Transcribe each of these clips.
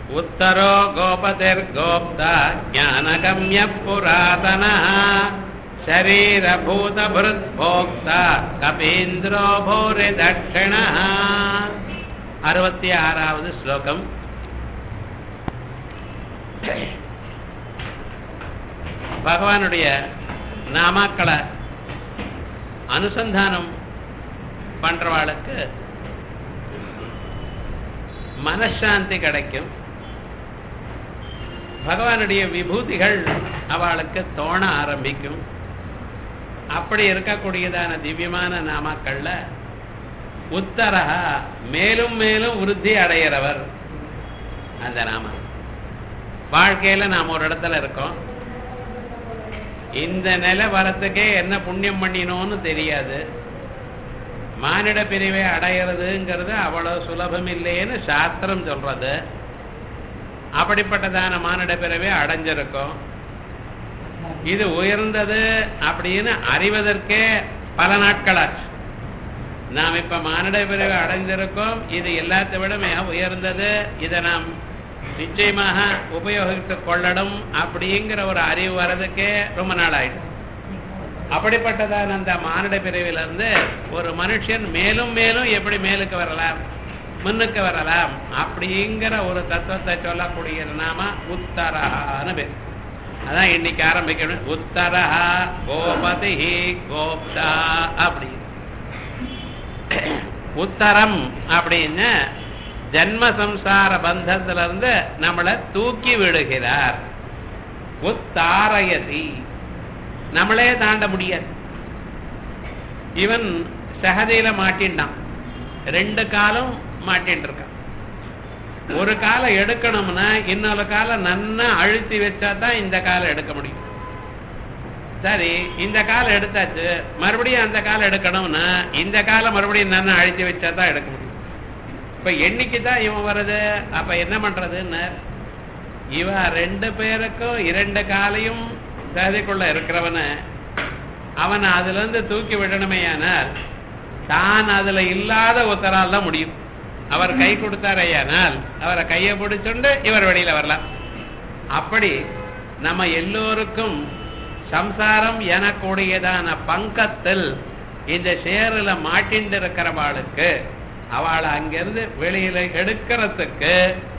उत्तरो गोपतिर्गोप्ता ज्ञानगम्यः पुरातनः शरीरभूतभृद्भोक्ता कपीन्द्रो भूरिदक्षिणः அறுபத்தி ஆறாவது ஸ்லோகம் பகவானுடைய நாமாக்களை அனுசந்தானம் பண்றவாளுக்கு மனசாந்தி கிடைக்கும் பகவானுடைய விபூதிகள் அவளுக்கு தோண ஆரம்பிக்கும் அப்படி இருக்கக்கூடியதான திவ்யமான நாமாக்கள்ல உத்தரகா மேலும் மேலும் விருத்தி அடைகிறவர் அந்த நாம வாழ்க்கையில நாம் ஒரு இடத்துல இருக்கோம் இந்த நிலை வரத்துக்கே என்ன புண்ணியம் பண்ணினோன்னு தெரியாது மானிட பிரிவை அடையிறதுங்கிறது அவ்வளவு சுலபம் இல்லைன்னு சாஸ்திரம் சொல்றது அப்படிப்பட்டதான மானிட பிறவை அடைஞ்சிருக்கோம் இது உயர்ந்தது அப்படின்னு அறிவதற்கே பல நாட்களாச்சு நாம் இப்ப மானிட பிறவை அடைஞ்சிருக்கோம் இது எல்லாத்தை விட மிக உயர்ந்தது இதை நாம் நிச்சயமாக உபயோகித்துக் கொள்ளணும் அப்படிங்கிற ஒரு அறிவு வர்றதுக்கே ரொம்ப நாள் ஆயிடும் அப்படிப்பட்டதான அந்த மானிட பிரிவிலிருந்து ஒரு மனுஷன் மேலும் மேலும் எப்படி மேலுக்கு வரலாம் முன்னுக்கு வரலாம் அப்படிங்கிற ஒரு தத்துவத்தை சொல்லக்கூடிய நாம உத்தரஹான்னு பேர் அதான் இன்னைக்கு ஆரம்பிக்கணும் உத்தரஹா கோபதி கோப்தா அப்படி உத்தரம் அப்படின்னு ஜன்ம சம்சார பந்தத்துல இருந்து நம்மளை தூக்கி விடுகிறார் உத்தாரயதி நம்மளே தாண்ட முடியாது இவன் சகதியில மாட்டின்டான் ரெண்டு காலம் மாட்டின்னு இருக்கான் ஒரு காலை எடுக்கணும்னா இன்னொரு காலை நன்னா அழுத்தி வச்சா தான் இந்த காலை எடுக்க முடியும் சரி இந்த காலை எடுத்தாச்சு மறுபடியும் அந்த காலை எடுக்கணும்னா இந்த காலை மறுபடியும் நன்னா அழுத்தி வச்சா தான் எடுக்க முடியும் இப்ப என்னைக்கு தான் இவன் வருது அப்ப என்ன பண்றதுன்னு இவ ரெண்டு பேருக்கும் இரண்டு காலையும் சகதிக்குள்ள இருக்கிறவன அவன் அதுல இருந்து தூக்கி விடணுமேயானால் தான் அதுல இல்லாத ஒருத்தரால் தான் முடியும் அவர் கை கொடுத்தாரையானால் அவரை கையை பிடிச்சுண்டு இவர் வெளியில வரலாம் அப்படி நம்ம எல்லோருக்கும் சம்சாரம் எனக்கூடியதான பங்கத்தில் இந்த சேரில் மாட்டிண்டு இருக்கிறவாளுக்கு அவளை அங்கிருந்து வெளியில எடுக்கிறதுக்கு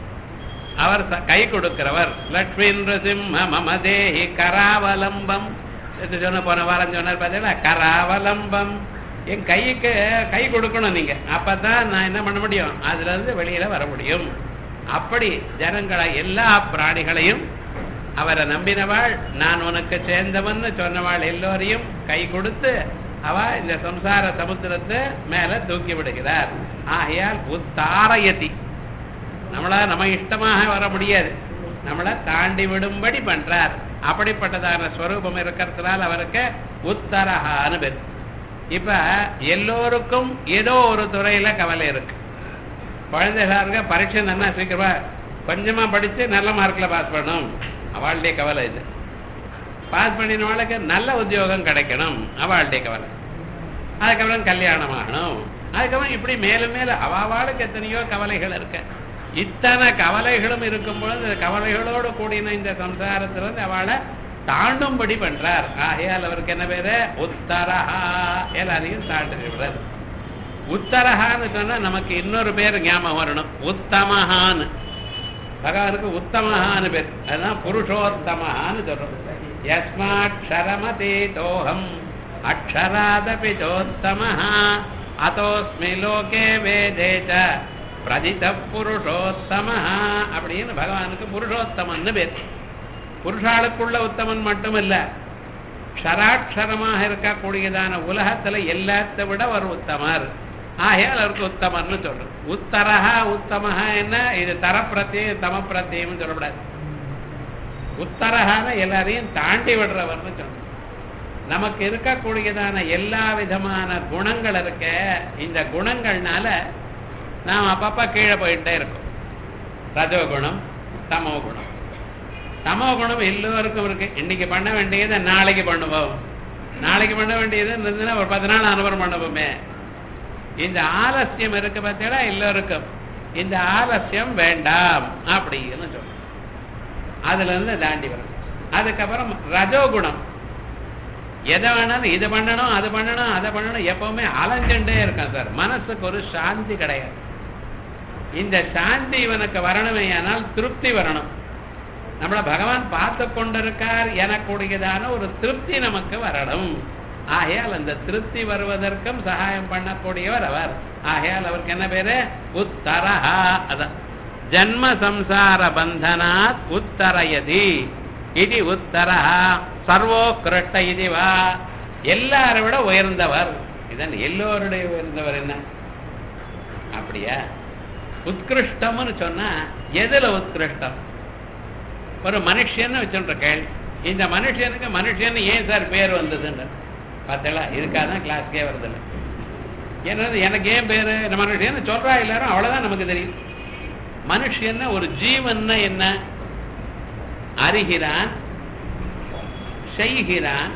அவர் கை கொடுக்கிறவர் லட்சுமி சிம்ம மமதேஹி கராவலம்பம் சொன்ன போன வாரம் சொன்னார் பார்த்தீங்களா கராவலம்பம் என் கைக்கு கை கொடுக்கணும் நீங்க அப்பதான் நான் என்ன பண்ண முடியும் அதுல இருந்து வெளியில வர முடியும் அப்படி ஜனங்களை எல்லா பிராணிகளையும் அவரை நம்பினவாள் நான் உனக்கு சேர்ந்தவன் சொன்னவாள் எல்லோரையும் கை கொடுத்து அவ இந்த சம்சார சமுத்திரத்தை மேல தூக்கி விடுகிறார் ஆகையால் உத்தாரயதி நம்மளா நம்ம இஷ்டமாக வர முடியாது நம்மளை தாண்டி விடும்படி பண்றார் அப்படிப்பட்டதான ஸ்வரூபம் இருக்கிறதுனால அவருக்கு உத்தரஹான்னு பேர் இப்ப எல்லோருக்கும் ஏதோ ஒரு துறையில கவலை இருக்கு குழந்தைகளுக்கு பரீட்சை நல்லா சீக்கிரமா கொஞ்சமா படிச்சு நல்ல மார்க்ல பாஸ் பண்ணணும் அவளுடைய கவலை இது பாஸ் பண்ணினவளுக்கு நல்ல உத்தியோகம் கிடைக்கணும் அவளுடைய கவலை அதுக்கப்புறம் கல்யாணம் ஆகணும் அதுக்கப்புறம் இப்படி மேலும் மேலும் அவாளுக்கு எத்தனையோ கவலைகள் இருக்கு இத்தனை கவலைகளும் இருக்கும் பொழுது கவலைகளோடு கூடின இந்த சம்சாரத்திலிருந்து அவளை தாண்டும்படி பண்றார் ஆகையால் அவருக்கு என்ன பேரு உத்தரஹா எல்லாரையும் தாண்டுகிறார் உத்தரஹான்னு சொன்னா நமக்கு இன்னொரு பேர் ஞாபகம் வரணும் உத்தமஹான்னு பகவானுக்கு உத்தமஹான்னு பேர் அதுதான் புருஷோத்தமஹான்னு சொல்றோம் யஸ்மாட்சரமதே தோகம் அக்ஷராதபி சோத்தமஹா அதோஸ்மி லோகே வேதேச்ச பிரதித புருஷோத்தமஹா அப்படின்னு பகவானுக்கு புருஷோத்தமன்னு பேர் புருஷாளுக்குள்ள உத்தமன் மட்டும் இல்ல க்ஷராட்சரமாக இருக்கக்கூடியதான உலகத்துல எல்லாத்தை விட ஒரு உத்தமர் ஆகையால் அவருக்கு உத்தமர்னு சொல்றோம் உத்தரஹா உத்தமஹா என்ன இது தரப்பிரத்தியம் தம பிரத்தியம் சொல்லக்கூடாது உத்தரஹான எல்லாரையும் தாண்டி விடுறவர்னு சொல்றோம் நமக்கு இருக்கக்கூடியதான எல்லா விதமான குணங்கள் இருக்க இந்த குணங்கள்னால நாம் அப்பப்ப கீழே போயிட்டே இருக்கோம் ரஜோகுணம் தமோ குணம் தமோ குணம் எல்லோருக்கும் இருக்கு இன்னைக்கு பண்ண வேண்டியதை நாளைக்கு பண்ணுவோம் நாளைக்கு பண்ண வேண்டியது ஒரு பத்து நாள் அனுபவம் பண்ணுவோமே இந்த ஆலசியம் இருக்கு பார்த்தீங்களா எல்லோருக்கும் இந்த ஆலசியம் வேண்டாம் அப்படின்னு சொல்றோம் அதுல இருந்து தாண்டி வரும் அதுக்கப்புறம் ரஜோகுணம் எதை வேணாலும் இது பண்ணணும் அது பண்ணணும் அதை பண்ணணும் எப்பவுமே அலைஞ்சுட்டே இருக்கான் சார் மனசுக்கு ஒரு சாந்தி கிடையாது இந்த சாந்தி இவனுக்கு வரணுமே ஆனால் திருப்தி வரணும் நம்மளை பகவான் பார்த்து கொண்டிருக்கார் எனக்கூடியதான ஒரு திருப்தி நமக்கு வரணும் ஆகையால் அந்த திருப்தி வருவதற்கும் சகாயம் பண்ணக்கூடியவர் அவர் ஆகையால் அவருக்கு என்ன பேரு உத்தரஹா அதான் ஜன்ம சம்சார பந்தனாத் உத்தரயதி இது உத்தரஹா சர்வோக்கிருஷ்ட இது வா எல்லாரை விட உயர்ந்தவர் இதன் எல்லோருடைய உயர்ந்தவர் என்ன அப்படியா உத்கிருஷ்டம்னு சொன்னா எதுல உத்கிருஷ்டம் ஒரு மனுஷன்னு வச்சுருக்கேள் இந்த மனுஷனுக்கு மனுஷன் ஏன் சார் பேர் வந்ததுன்னு பார்த்தல இதுக்காக தான் கிளாஸ்க்கே வருதில்ல என்னது எனக்கு ஏன் பேர் இந்த மனுஷன்னு சொல்றா எல்லாரும் அவ்வளவுதான் நமக்கு தெரியும் மனுஷன்னா ஒரு ஜீவன்னா என்ன அறிகிறான் செய்கிறான்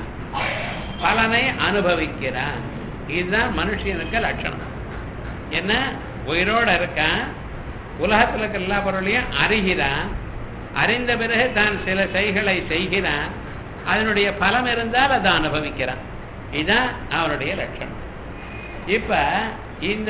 பலனை அனுபவிக்கிறான் இதுதான் மனுஷனுக்கு லட்சணம் என்ன உயிரோட இருக்கான் உலகத்தில் இருக்க எல்லா பொருளையும் அறிகிறான் அறிந்த பிறகு தான் சில செய்களை செய்கிறான் அதனுடைய பலம் இருந்தால் அதை அனுபவிக்கிறான் இதுதான் அவனுடைய லட்சணம் இப்ப இந்த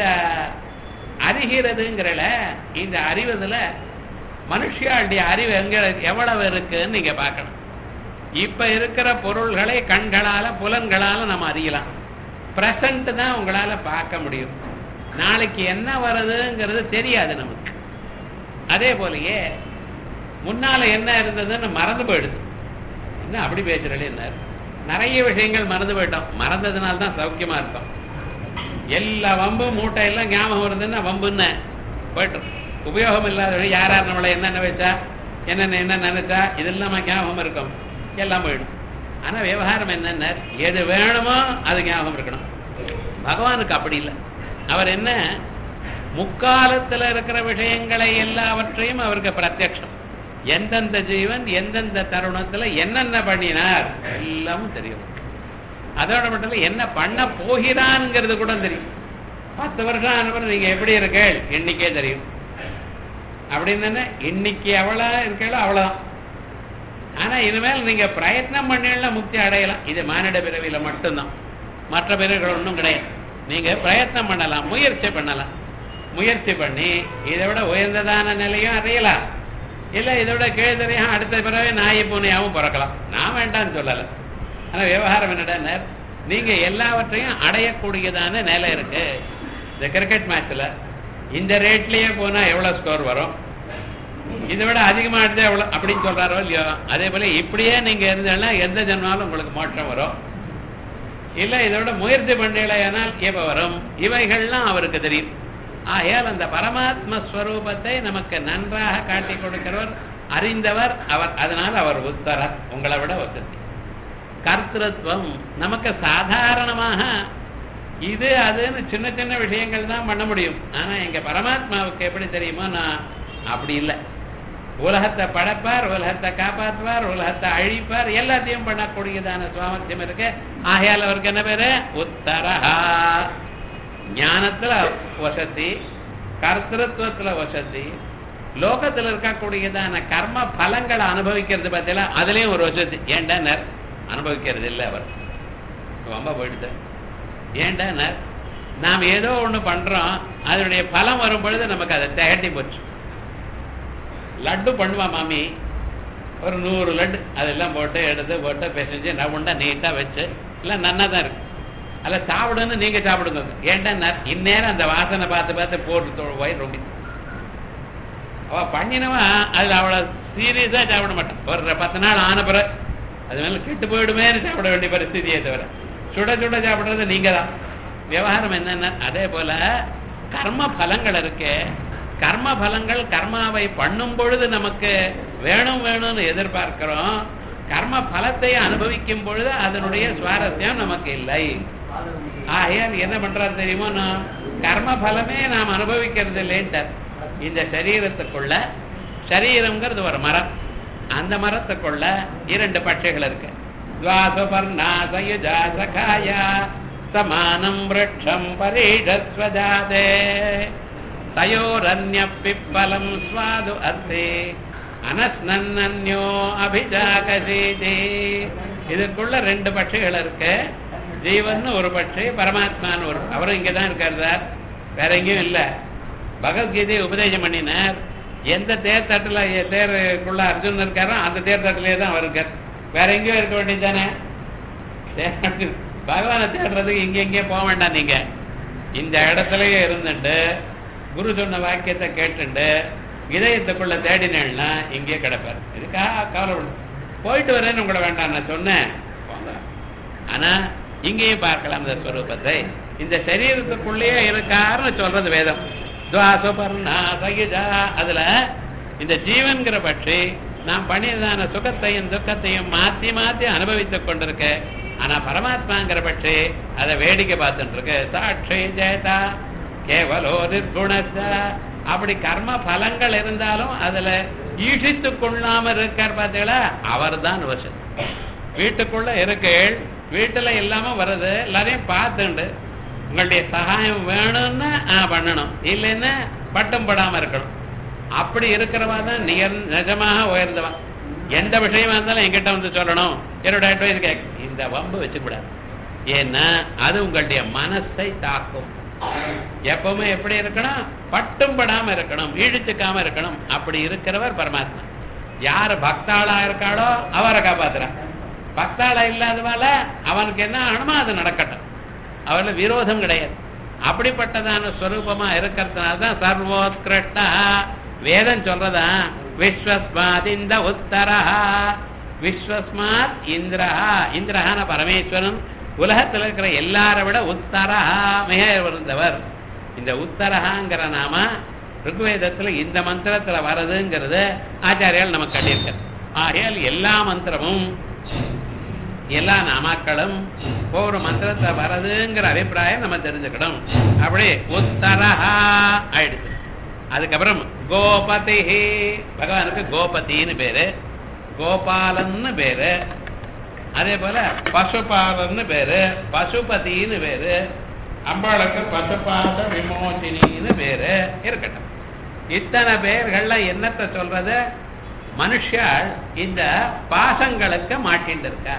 அறிகிறதுங்கிறல இந்த அறிவதுல மனுஷியாளுடைய அறிவு எங்க எவ்வளவு இருக்குன்னு நீங்க பார்க்கணும் இப்ப இருக்கிற பொருள்களை கண்களால புலன்களால நம்ம அறியலாம் பிரசன்ட் தான் உங்களால பார்க்க முடியும் நாளைக்கு என்ன வருதுங்கிறது தெரியாது நமக்கு அதே போலயே முன்னால என்ன இருந்ததுன்னு மறந்து போயிடுது என்ன அப்படி பேசுறே என்ன நிறைய விஷயங்கள் மறந்து போயிட்டோம் மறந்ததுனால தான் சௌக்கியமா இருக்கும் எல்லா வம்பு மூட்டை எல்லாம் ஞாபகம் வருதுன்னா வம்புன்னு போயிட்டோம் உபயோகம் இல்லாத யார் யார் நம்மளை என்னென்ன வச்சா என்னென்ன என்ன நினைச்சா இதெல்லாம் ஞாபகம் இருக்கும் எல்லாம் போயிடும் ஆனா விவகாரம் என்னென்ன எது வேணுமோ அது ஞாபகம் இருக்கணும் பகவானுக்கு அப்படி இல்லை அவர் என்ன முக்காலத்துல இருக்கிற விஷயங்களை எல்லாவற்றையும் அவருக்கு பிரத்யக்ஷம் எந்தெந்த ஜீவன் எந்தெந்த தருணத்துல என்னென்ன பண்ணினார் எல்லாமும் தெரியும் அதோட மட்டும் இல்ல என்ன பண்ண போகிறான்ங்கிறது கூட தெரியும் பத்து வருஷம் ஆனப்பறம் நீங்க எப்படி இருக்கேள் இன்னைக்கே தெரியும் அப்படின்னு இன்னைக்கு எவ்வளோ இருக்கீங்களோ அவ்வளோதான் ஆனா இனிமேல் நீங்க பிரயத்னம் பண்ணல முக்தி அடையலாம் இது மானிட பிறவியில மட்டும்தான் மற்ற பிறவிகள் ஒன்றும் கிடையாது நீங்க பிரயத்னம் பண்ணலாம் முயற்சி பண்ணலாம் முயற்சி பண்ணி இதை விட உயர்ந்ததான நிலையும் அடையலாம் இல்ல இதை விட கீழ்தரையும் அடுத்த பிறகு நாயை பூனையாவும் பிறக்கலாம் நான் வேண்டாம்னு சொல்லலை ஆனா விவகாரம் என்னடா நீங்க எல்லாவற்றையும் அடையக்கூடியதான நிலை இருக்கு இந்த கிரிக்கெட் மேட்ச்ல இந்த ரேட்லயே போனா எவ்வளவு ஸ்கோர் வரும் இதை விட அதிகமா எடுத்தா எவ்வளவு அப்படின்னு சொல்றாரோ இல்லையோ அதே போல இப்படியே நீங்க இருந்தேன்னா எந்த ஜென்மாலும் உங்களுக்கு மோட்சம் வரும் இல்ல இதோட முயற்சி பண்ணலையானால் எப்ப வரும் இவைகள்லாம் அவருக்கு தெரியும் ஆகையால் அந்த பரமாத்ம ஸ்வரூபத்தை நமக்கு நன்றாக காட்டி கொடுக்கிறவர் அறிந்தவர் அவர் அதனால அவர் உத்தரர் உங்களை விட வசதி கர்த்தத்துவம் நமக்கு சாதாரணமாக இது அதுன்னு சின்ன சின்ன விஷயங்கள் தான் பண்ண முடியும் ஆனா எங்க பரமாத்மாவுக்கு எப்படி தெரியுமோ நான் அப்படி இல்லை உலகத்தை படைப்பார் உலகத்தை காப்பாற்றுவார் உலகத்தை அழிப்பார் எல்லாத்தையும் பண்ணக்கூடியதான சுவாமர்த்தியம் இருக்கு ஆகையால் அவருக்கு என்ன பேரு உத்தரஹா ஞானத்துல வசதி கர்த்தத்துவத்துல வசதி லோகத்துல இருக்கக்கூடியதான கர்ம பலங்களை அனுபவிக்கிறது பார்த்தீங்களா அதுலயும் ஒரு வசதி ஏண்டா அனுபவிக்கிறது இல்லை அவர் ரொம்ப போயிடுது ஏண்டா நாம் ஏதோ ஒண்ணு பண்றோம் அதனுடைய பலம் வரும் பொழுது நமக்கு அதை திகட்டி போச்சு லட்டு பண்ணுவா மாமி ஒரு நூறு லட்டு அதெல்லாம் போட்டு எடுத்து போட்டு பிசைஞ்சு ரவுண்டா நீட்டா வச்சு எல்லாம் நன்னா தான் இருக்கு அதில் சாப்பிடுன்னு நீங்க சாப்பிடுங்க ஏன்டா இந்நேரம் அந்த வாசனை பார்த்து பார்த்து போட்டு போய் ரொம்ப அவ பண்ணினவா அதுல அவளை சீரியஸா சாப்பிட மாட்டான் ஒரு பத்து நாள் ஆன பிறகு அது மேல கெட்டு போயிடுமேன்னு சாப்பிட வேண்டிய பரிஸ்திதியே தவிர சுட சுட சாப்பிடுறது நீங்க தான் விவகாரம் என்னன்னா அதே போல கர்ம பலங்கள் இருக்கு கர்ம பலங்கள் கர்மாவை பண்ணும் பொழுது நமக்கு வேணும் வேணும்னு எதிர்பார்க்கிறோம் கர்ம பலத்தை அனுபவிக்கும் பொழுது அதனுடைய சுவாரஸ்யம் நமக்கு இல்லை ஆகையால் என்ன பண்றாரு தெரியுமோ நான் கர்ம பலமே நாம் அனுபவிக்கிறது இல்லைன்ட்டார் இந்த சரீரத்துக்குள்ள சரீரம்ங்கிறது ஒரு மரம் அந்த மரத்துக்குள்ள இரண்டு பட்சைகள் இருக்கு துவாசுபர்ணாசயுஜா சகாயா சமானம் விரட்சம் பரீஷஸ்வஜாதே தயோரன்ய பிப்பலம் ஸ்வாது அர்த்தே அனஸ்னன்னோ அபிஜாகசேதே இதுக்குள்ள ரெண்டு பட்சிகள் இருக்கு ஜீவன் ஒரு பட்சி பரமாத்மான்னு ஒரு அவரும் இங்கே தான் இருக்கார் சார் வேற எங்கேயும் இல்லை பகவத்கீதையை உபதேசம் பண்ணினார் எந்த தேர் தட்டுல தேருக்குள்ள அர்ஜுன் இருக்காரோ அந்த தேர் தட்டிலே தான் அவர் இருக்கார் வேற எங்கேயும் இருக்க வேண்டியது தானே பகவானை தேடுறதுக்கு இங்க எங்கேயும் போக வேண்டாம் நீங்க இந்த இடத்துலயே இருந்துட்டு குரு சொன்ன வாக்கியத்தை கேட்டுண்டு இதயத்துக்குள்ள தேடினேன்னா இங்கே கிடப்பார் இதுக்காக கவலைப்படு போயிட்டு வரேன்னு உங்களை வேண்டாம் நான் சொன்னேன் போங்க ஆனா இங்கேயும் பார்க்கலாம் இந்த ஸ்வரூபத்தை இந்த சரீரத்துக்குள்ளேயே இருக்காருன்னு சொல்றது வேதம் துவாசுபர்ணா சகிஜா அதுல இந்த ஜீவன்கிற பட்சி நாம் பண்ணியதான சுகத்தையும் துக்கத்தையும் மாத்தி மாத்தி அனுபவித்துக் கொண்டிருக்க ஆனா பரமாத்மாங்கிற பட்சி அதை வேடிக்கை பார்த்துட்டு இருக்கு சாட்சி ஜெயதா கேவலோ நிர்குணஸ்த அப்படி கர்ம பலங்கள் இருந்தாலும் அதுல ஈஷித்து கொள்ளாம இருக்கார் பார்த்தீங்களா அவர் தான் வசன் வீட்டுக்குள்ள இருக்கேள் வீட்டுல இல்லாம வருது எல்லாரையும் பார்த்துண்டு உங்களுடைய சகாயம் வேணும்னா ஆ, பண்ணணும் இல்லைன்னா பட்டம் படாம இருக்கணும் அப்படி இருக்கிறவா தான் நியர் நிஜமாக உயர்ந்தவன் எந்த விஷயமா இருந்தாலும் என்கிட்ட வந்து சொல்லணும் என்னோட அட்வைஸ் கேட்க இந்த வம்பு வச்சுக்கூடாது ஏன்னா அது உங்களுடைய மனசை தாக்கும் எப்பவுமே எப்படி இருக்கணும் பட்டும் படாம இருக்கணும் ஈழிச்சுக்காம இருக்கணும் அப்படி இருக்கிறவர் பரமாத்மா யார் பக்தாளா இருக்காளோ அவரை காப்பாத்துறான் பக்தாளா இல்லாதவால அவனுக்கு என்ன ஆகணுமோ அது நடக்கட்டும் அவர்ல விரோதம் கிடையாது அப்படிப்பட்டதான ஸ்வரூபமா இருக்கிறதுனால தான் சர்வோத்கிருஷ்டா வேதம் சொல்றதா விஸ்வஸ்மாத் இந்த உத்தரா விஸ்வஸ்மாத் இந்திரா இந்திரஹான பரமேஸ்வரன் உலகத்துல இருக்கிற எல்லாரை விட உத்தரா மிக இருந்தவர் இந்த உத்தரஹாங்கிற நாம ருக்வேதத்துல இந்த மந்திரத்துல வரதுங்கிறது ஆச்சாரியால் நமக்கு கட்டியிருக்கார் ஆகையால் எல்லா மந்திரமும் எல்லா நாமாக்களும் ஒவ்வொரு மந்திரத்தை வரதுங்கிற அபிப்பிராயம் நம்ம தெரிஞ்சுக்கணும் அப்படி உத்தரஹா ஆயிடுச்சு அதுக்கப்புறம் கோபதி பகவானுக்கு கோபதின்னு பேரு கோபாலன்னு பேரு அதே போல பசுபாலன்னு பேரு பசுபதின்னு பேரு அம்பாளுக்கு பசுபாத விமோசினின்னு பேரு இருக்கட்டும் இத்தனை பேர்கள்ல என்னத்தை சொல்றது மனுஷாள் இந்த பாசங்களுக்கு மாட்டின்னு இருக்கா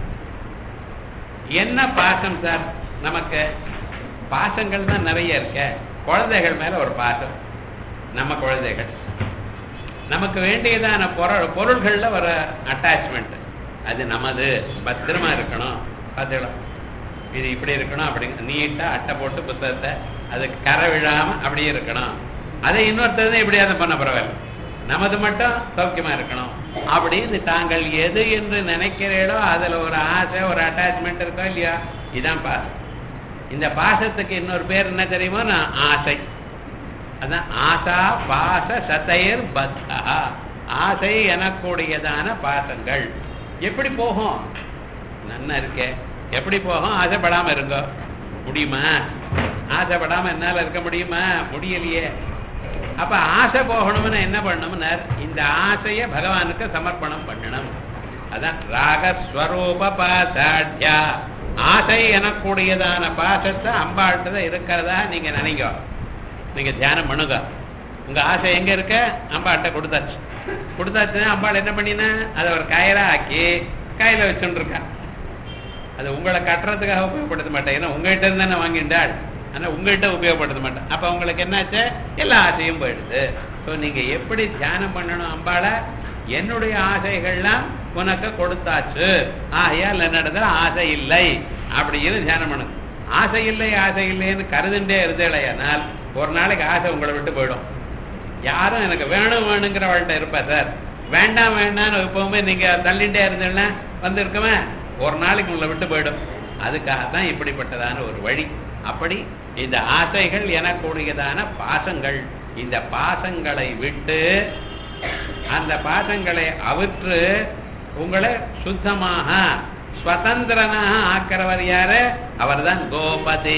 என்ன பாசம் சார் நமக்கு பாசங்கள் தான் நிறைய இருக்க குழந்தைகள் மேல ஒரு பாசம் நம்ம குழந்தைகள் நமக்கு வேண்டியதான பொருள் பொருள்கள்ல ஒரு அட்டாச்மெண்ட் அது நமது பத்திரமா இருக்கணும் பார்த்தீங்களா இது இப்படி இருக்கணும் அப்படி நீட்டா அட்டை போட்டு புத்தகத்தை அதுக்கு கரை விழாம அப்படியே இருக்கணும் அதை இன்னொருத்தர் இப்படியாவது பண்ண பரவாயில்ல நமது மட்டும் சௌக்கியமா இருக்கணும் அப்படின்னு தாங்கள் எது என்று நினைக்கிறீர்களோ அதுல ஒரு ஆசை ஒரு அட்டாச்மெண்ட் இருக்கோ இல்லையா இதான் பாசம் இந்த பாசத்துக்கு இன்னொரு பேர் என்ன தெரியுமோ நான் ஆசை அதான் ஆசா பாச சதையர் பத்தா ஆசை எனக்கூடியதான பாசங்கள் எப்படி போகும் நன்னா இருக்கே எப்படி போகும் ஆசைப்படாம இருங்க முடியுமா ஆசைப்படாம என்னால இருக்க முடியுமா முடியலையே அப்ப ஆசை போகணும்னு என்ன பண்ணணும்னா இந்த ஆசைய பகவானுக்கு சமர்ப்பணம் பண்ணணும் அதான் ராகஸ்வரூப பாசாட்யா ஆசை எனக்கூடியதான பாசத்தை அம்பாள்கிட்ட இருக்கிறதா நீங்க நினைங்க நீங்க தியானம் பண்ணுங்க உங்க ஆசை எங்க இருக்க அம்பாட்ட கொடுத்தாச்சு கொடுத்தாச்சுன்னா அம்பாள் என்ன பண்ணினா அதை ஒரு கயிறா ஆக்கி கையில வச்சுட்டு இருக்கா அது உங்களை கட்டுறதுக்காக உபயோகப்படுத்த மாட்டேன் ஏன்னா உங்ககிட்ட இருந்து தானே வாங்கிட்டாள் ஆனா உங்ககிட்ட உபயோகப்படுத்த மாட்டேன் அப்ப உங்களுக்கு என்னாச்சு எல்லா ஆசையும் போயிடுது ஸோ நீங்க எப்படி தியானம் பண்ணணும் அம்பாளை என்னுடைய ஆசைகள்லாம் உனக்கு கொடுத்தாச்சு ஆகையால் என்னிடத்துல ஆசை இல்லை அப்படின்னு தியானம் பண்ணணும் ஆசை இல்லை ஆசை இல்லைன்னு கருதுண்டே இருந்தேலையானால் ஒரு நாளைக்கு ஆசை உங்களை விட்டு போயிடும் யாரும் எனக்கு வேணும் வேணுங்கிறவள்கிட்ட இருப்பா சார் வேண்டாம் வேண்டாம்னு எப்பவுமே நீங்க தள்ளிண்டே இருந்தீங்கன்னா வந்து இருக்குமே ஒரு நாளைக்கு உங்களை விட்டு போயிடும் அதுக்காக தான் இப்படிப்பட்டதான ஒரு வழி அப்படி இந்த ஆசைகள் எனக்கூடியதான பாசங்கள் இந்த பாசங்களை விட்டு அந்த பாசங்களை அவிற்று உங்களை சுத்தமாக ஸ்வதந்திரனாக ஆக்கிறவர் யாரு அவர்தான் கோபதி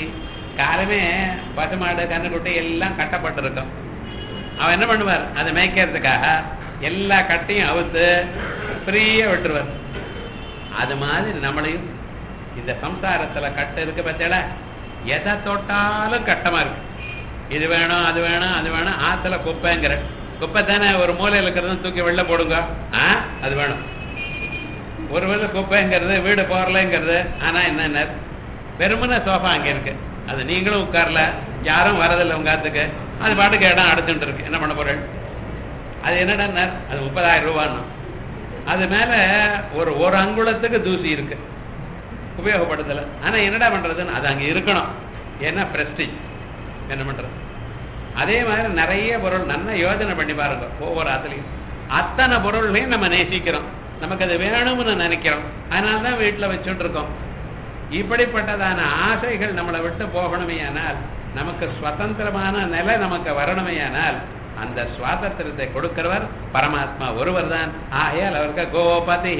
காலமே பசுமாடு கண்ணுக்குட்டி எல்லாம் கட்டப்பட்டிருக்கும் அவன் என்ன பண்ணுவார் அதை மேய்க்கிறதுக்காக எல்லா கட்டையும் அவுத்து ஃப்ரீயா விட்டுருவார் அது மாதிரி நம்மளையும் இந்த சம்சாரத்துல கட்டு இருக்கு பார்த்தீங்களா எதை தொட்டாலும் கட்டமா இருக்கு இது வேணும் அது வேணும் அது வேணும் ஆத்துல குப்பைங்கிற குப்பை தானே ஒரு மூலையில் இருக்கிறது தூக்கி வெளில போடுங்க ஆ அது வேணும் ஒரு வேளை குப்பைங்கிறது வீடு போறலைங்கிறது ஆனா என்ன வெறுமனே சோஃபா அங்க இருக்கு அது நீங்களும் உட்காரல யாரும் வரதில்லை உங்க ஆத்துக்கு அது பாட்டுக்கு இடம் அடைச்சுட்டு இருக்கு என்ன பண்ண போறேன் அது என்னடா அது முப்பதாயிரம் ரூபான்னு அது மேல ஒரு ஒரு அங்குலத்துக்கு தூசி இருக்கு உபயோகப்படுத்தல ஆனா என்னடா பண்றதுன்னு அது அங்க இருக்கணும் ஏன்னா பிரஸ்டிஜ் என்ன பண்றது அதே மாதிரி நிறைய பொருள் நல்லா யோஜனை பண்ணி பாருங்க ஒவ்வொரு ஆத்துலையும் அத்தனை பொருள்களையும் நம்ம நேசிக்கிறோம் நமக்கு அது வேணும்னு நினைக்கிறோம் அதனால தான் வீட்டில் வச்சுட்டு இருக்கோம் இப்படிப்பட்டதான ஆசைகள் நம்மளை விட்டு போகணுமேயானால் நமக்கு சுதந்திரமான நிலை நமக்கு வரணுமேயானால் அந்த சுவாதந்திரத்தை கொடுக்கிறவர் பரமாத்மா ஒருவர் தான் ஆகையால் அவருக்கு கோபதி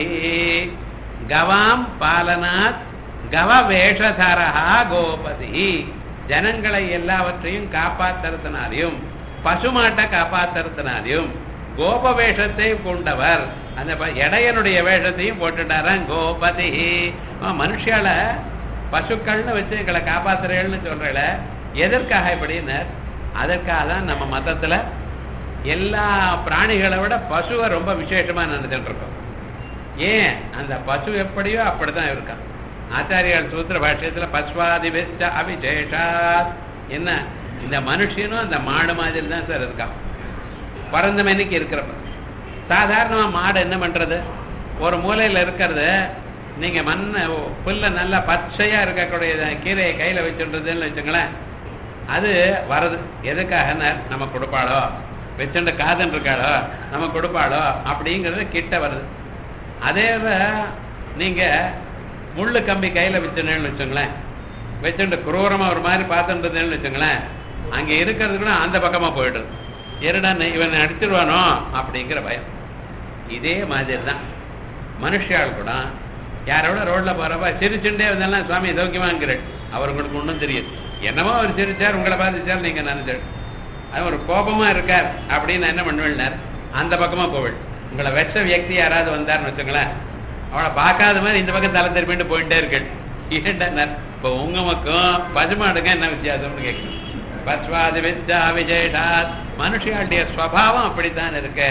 கவாம் பாலனாத் கவ வேஷதரஹா கோபதி ஜனங்களை எல்லாவற்றையும் காப்பாத்துறதுனாலையும் பசுமாட்டை காப்பாத்துறதுனாலையும் கோப வேஷத்தை கொண்டவர் அந்த ப- இடையனுடைய வேஷத்தையும் போட்டுட்டாராம் கோபதி மனுஷால பசுக்கள்னு வச்சு எங்களை காப்பாத்துறேன்னு சொல்றல எதற்காக இப்படின்னு அதற்காக தான் நம்ம மதத்துல எல்லா பிராணிகளை விட பசுவை ரொம்ப விசேஷமா நினைச்சிட்டு இருக்கோம் ஏன் அந்த பசு எப்படியோ அப்படிதான் இருக்கான் ஆச்சாரியால் சூத்திர பாஷ்யத்துல பஸ்வாதிபெஸ்ட அபிஷேஷாத் என்ன இந்த மனுஷனும் அந்த மாடு மாதிரி தான் சார் இருக்கான் பிறந்த மணிக்கு இருக்கிறப்ப சாதாரணமா மாடு என்ன பண்றது ஒரு மூலையில இருக்கிறது நீங்க மண்ணை புல்ல நல்லா பச்சையா இருக்கக்கூடிய கீரையை கையில வச்சுன்றதுன்னு வச்சுங்களேன் அது வருது எதுக்காக நம்ம கொடுப்பாளோ வச்சுண்ட காதன் இருக்காளோ நம்ம கொடுப்பாளோ அப்படிங்கிறது கிட்ட வருது அதே இத நீங்க முள்ளு கம்பி கையில வச்சுனேன்னு வச்சுங்களேன் வச்சுட்டு குரூரமா ஒரு மாதிரி பார்த்துன்றதுன்னு வச்சுங்களேன் அங்க இருக்கிறது கூட அந்த பக்கமா போயிடுது என்னடா இவன் அடிச்சிருவானோ அப்படிங்கிற பயம் இதே மாதிரி தான் மனுஷால் கூட யாரோட ரோட்ல போறப்ப சிரிச்சுட்டே வந்தாலும் சுவாமி சௌக்கியமாங்கிறேன் அவர் உங்களுக்கு ஒன்றும் தெரியும் என்னமோ அவர் சிரிச்சார் உங்களை பார்த்துச்சார் நீங்க நினைச்சார் அது ஒரு கோபமா இருக்கார் அப்படின்னு நான் என்ன பண்ணுவேன்னார் அந்த பக்கமா போவேன் உங்களை வெச்ச வியக்தி யாராவது வந்தார்னு வச்சுங்களேன் அவளை பார்க்காத மாதிரி இந்த பக்கம் தலை திரும்பிட்டு போயிட்டே இருக்கேன் ஏன்டார் இப்போ உங்க மக்கும் பசுமாடுங்க என்ன வித்தியாசம்னு கேட்கணும் பஸ்வாதி வித்யா விஜேஷாத் மனுஷியாளுடைய ஸ்வபாவம் அப்படித்தான் இருக்கு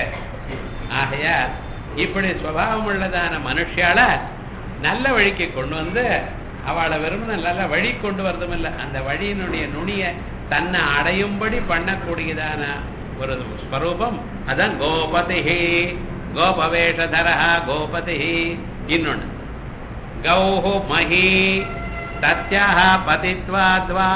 ஆகையால் இப்படி ஸ்வபாவம் உள்ளதான மனுஷியால நல்ல வழிக்கு கொண்டு வந்து அவளை வெறும் நல்ல வழி கொண்டு வரதும் இல்லை அந்த வழியினுடைய நுனிய தன்னை அடையும்படி பண்ணக்கூடியதான ஒரு ஸ்வரூபம் அதான் கோபதி கோபவேஷதரா கோபதி இன்னொன்னு கௌஹு மகி தத்யாக பதித்வாத்வா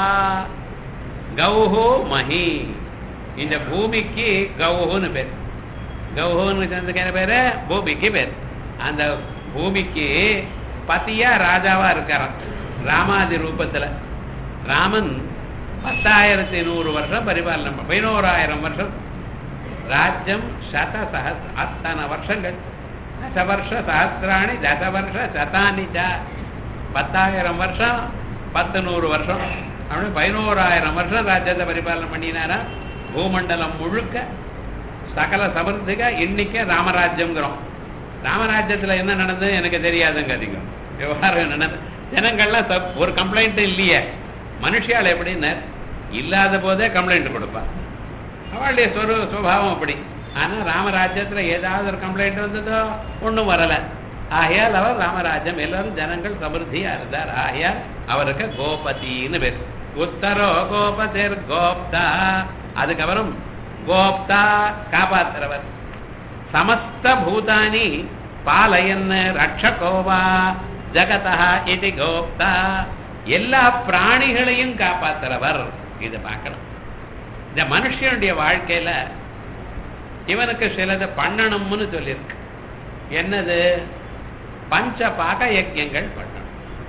கௌஹு மகி இந்த பூமிக்கு கௌஹுன்னு பேர் கௌஹுன்னு சேர்ந்துக்கு என்ன பேரு பூமிக்கு பேர் அந்த பூமிக்கு பத்தியா ராஜாவா இருக்காராம் ராமாதி ரூபத்துல ராமன் பத்தாயிரத்தி நூறு வருஷம் பரிபாலனம் பண்ண- பதினோராயிரம் வருஷம் ராஜ்யம் சத சஹஸ் அத்தனை வருஷங்கள் தச வருஷ சஹசிராணி தச வருஷ சதானி ச பத்தாயிரம் வருஷம் பத்து நூறு வருஷம் அப்படி பதினோராயிரம் வருஷம் ராஜ்யத்தை பரிபாலனம் பண்ணினாரா பூமண்டலம் முழுக்க சகல சமர்த்திக இன்னைக்கு ராமராஜ்யம்ங்கிறோம் ராமராஜ்யத்துல என்ன நடந்தது எனக்கு தெரியாதுங்க அதிகம் விவகாரம் நடந்தது ஜனங்கள்லாம் தப்- ஒரு கம்ப்ளைண்ட் இல்லையே மனுஷியால் எப்படின்னு இல்லாத போதே கம்ப்ளைண்ட் கொடுப்பா அவளுடைய சொரு சுபாவம் அப்படி ஆனா ராமராஜ்யத்துல ஏதாவது ஒரு கம்ப்ளைண்ட் வந்ததோ ஒண்ணும் வரல ஆகையால் அவர் ராமராஜ்யம் எல்லாரும் ஜனங்கள் சமிருத்தியா இருந்தார் ஆகையால் அவருக்கு கோபதின்னு பேர் உத்தரோ கோபதிர் கோப்தா அதுக்கப்புறம் கோப்தா காப்பாத்துறவர் சமஸ்த பூதானி பாலயன் ரட்சகோவா ஜகதா இது கோப்தா எல்லா பிராணிகளையும் காப்பாத்துறவர் இது பார்க்கணும் இந்த மனுஷனுடைய வாழ்க்கையில இவனுக்கு சிலது பண்ணணும்னு சொல்லியிருக்கு என்னது பஞ்ச பாக யஜ்யங்கள் பண்ணணும்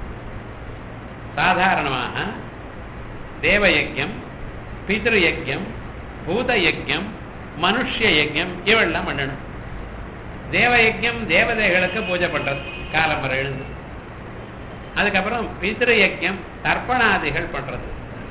சாதாரணமாக தேவ யஜ்யம் பித்ரு யஜ்யம் பூத யஜ்யம் மனுஷ்ய யஜ்யம் இவெல்லாம் பண்ணணும் தேவ யஜ்யம் தேவதைகளுக்கு பூஜை பண்றது காலம்பரம் எழுந்து அதுக்கப்புறம் பித்ரு யஜ்யம் தர்ப்பணாதிகள் பண்றது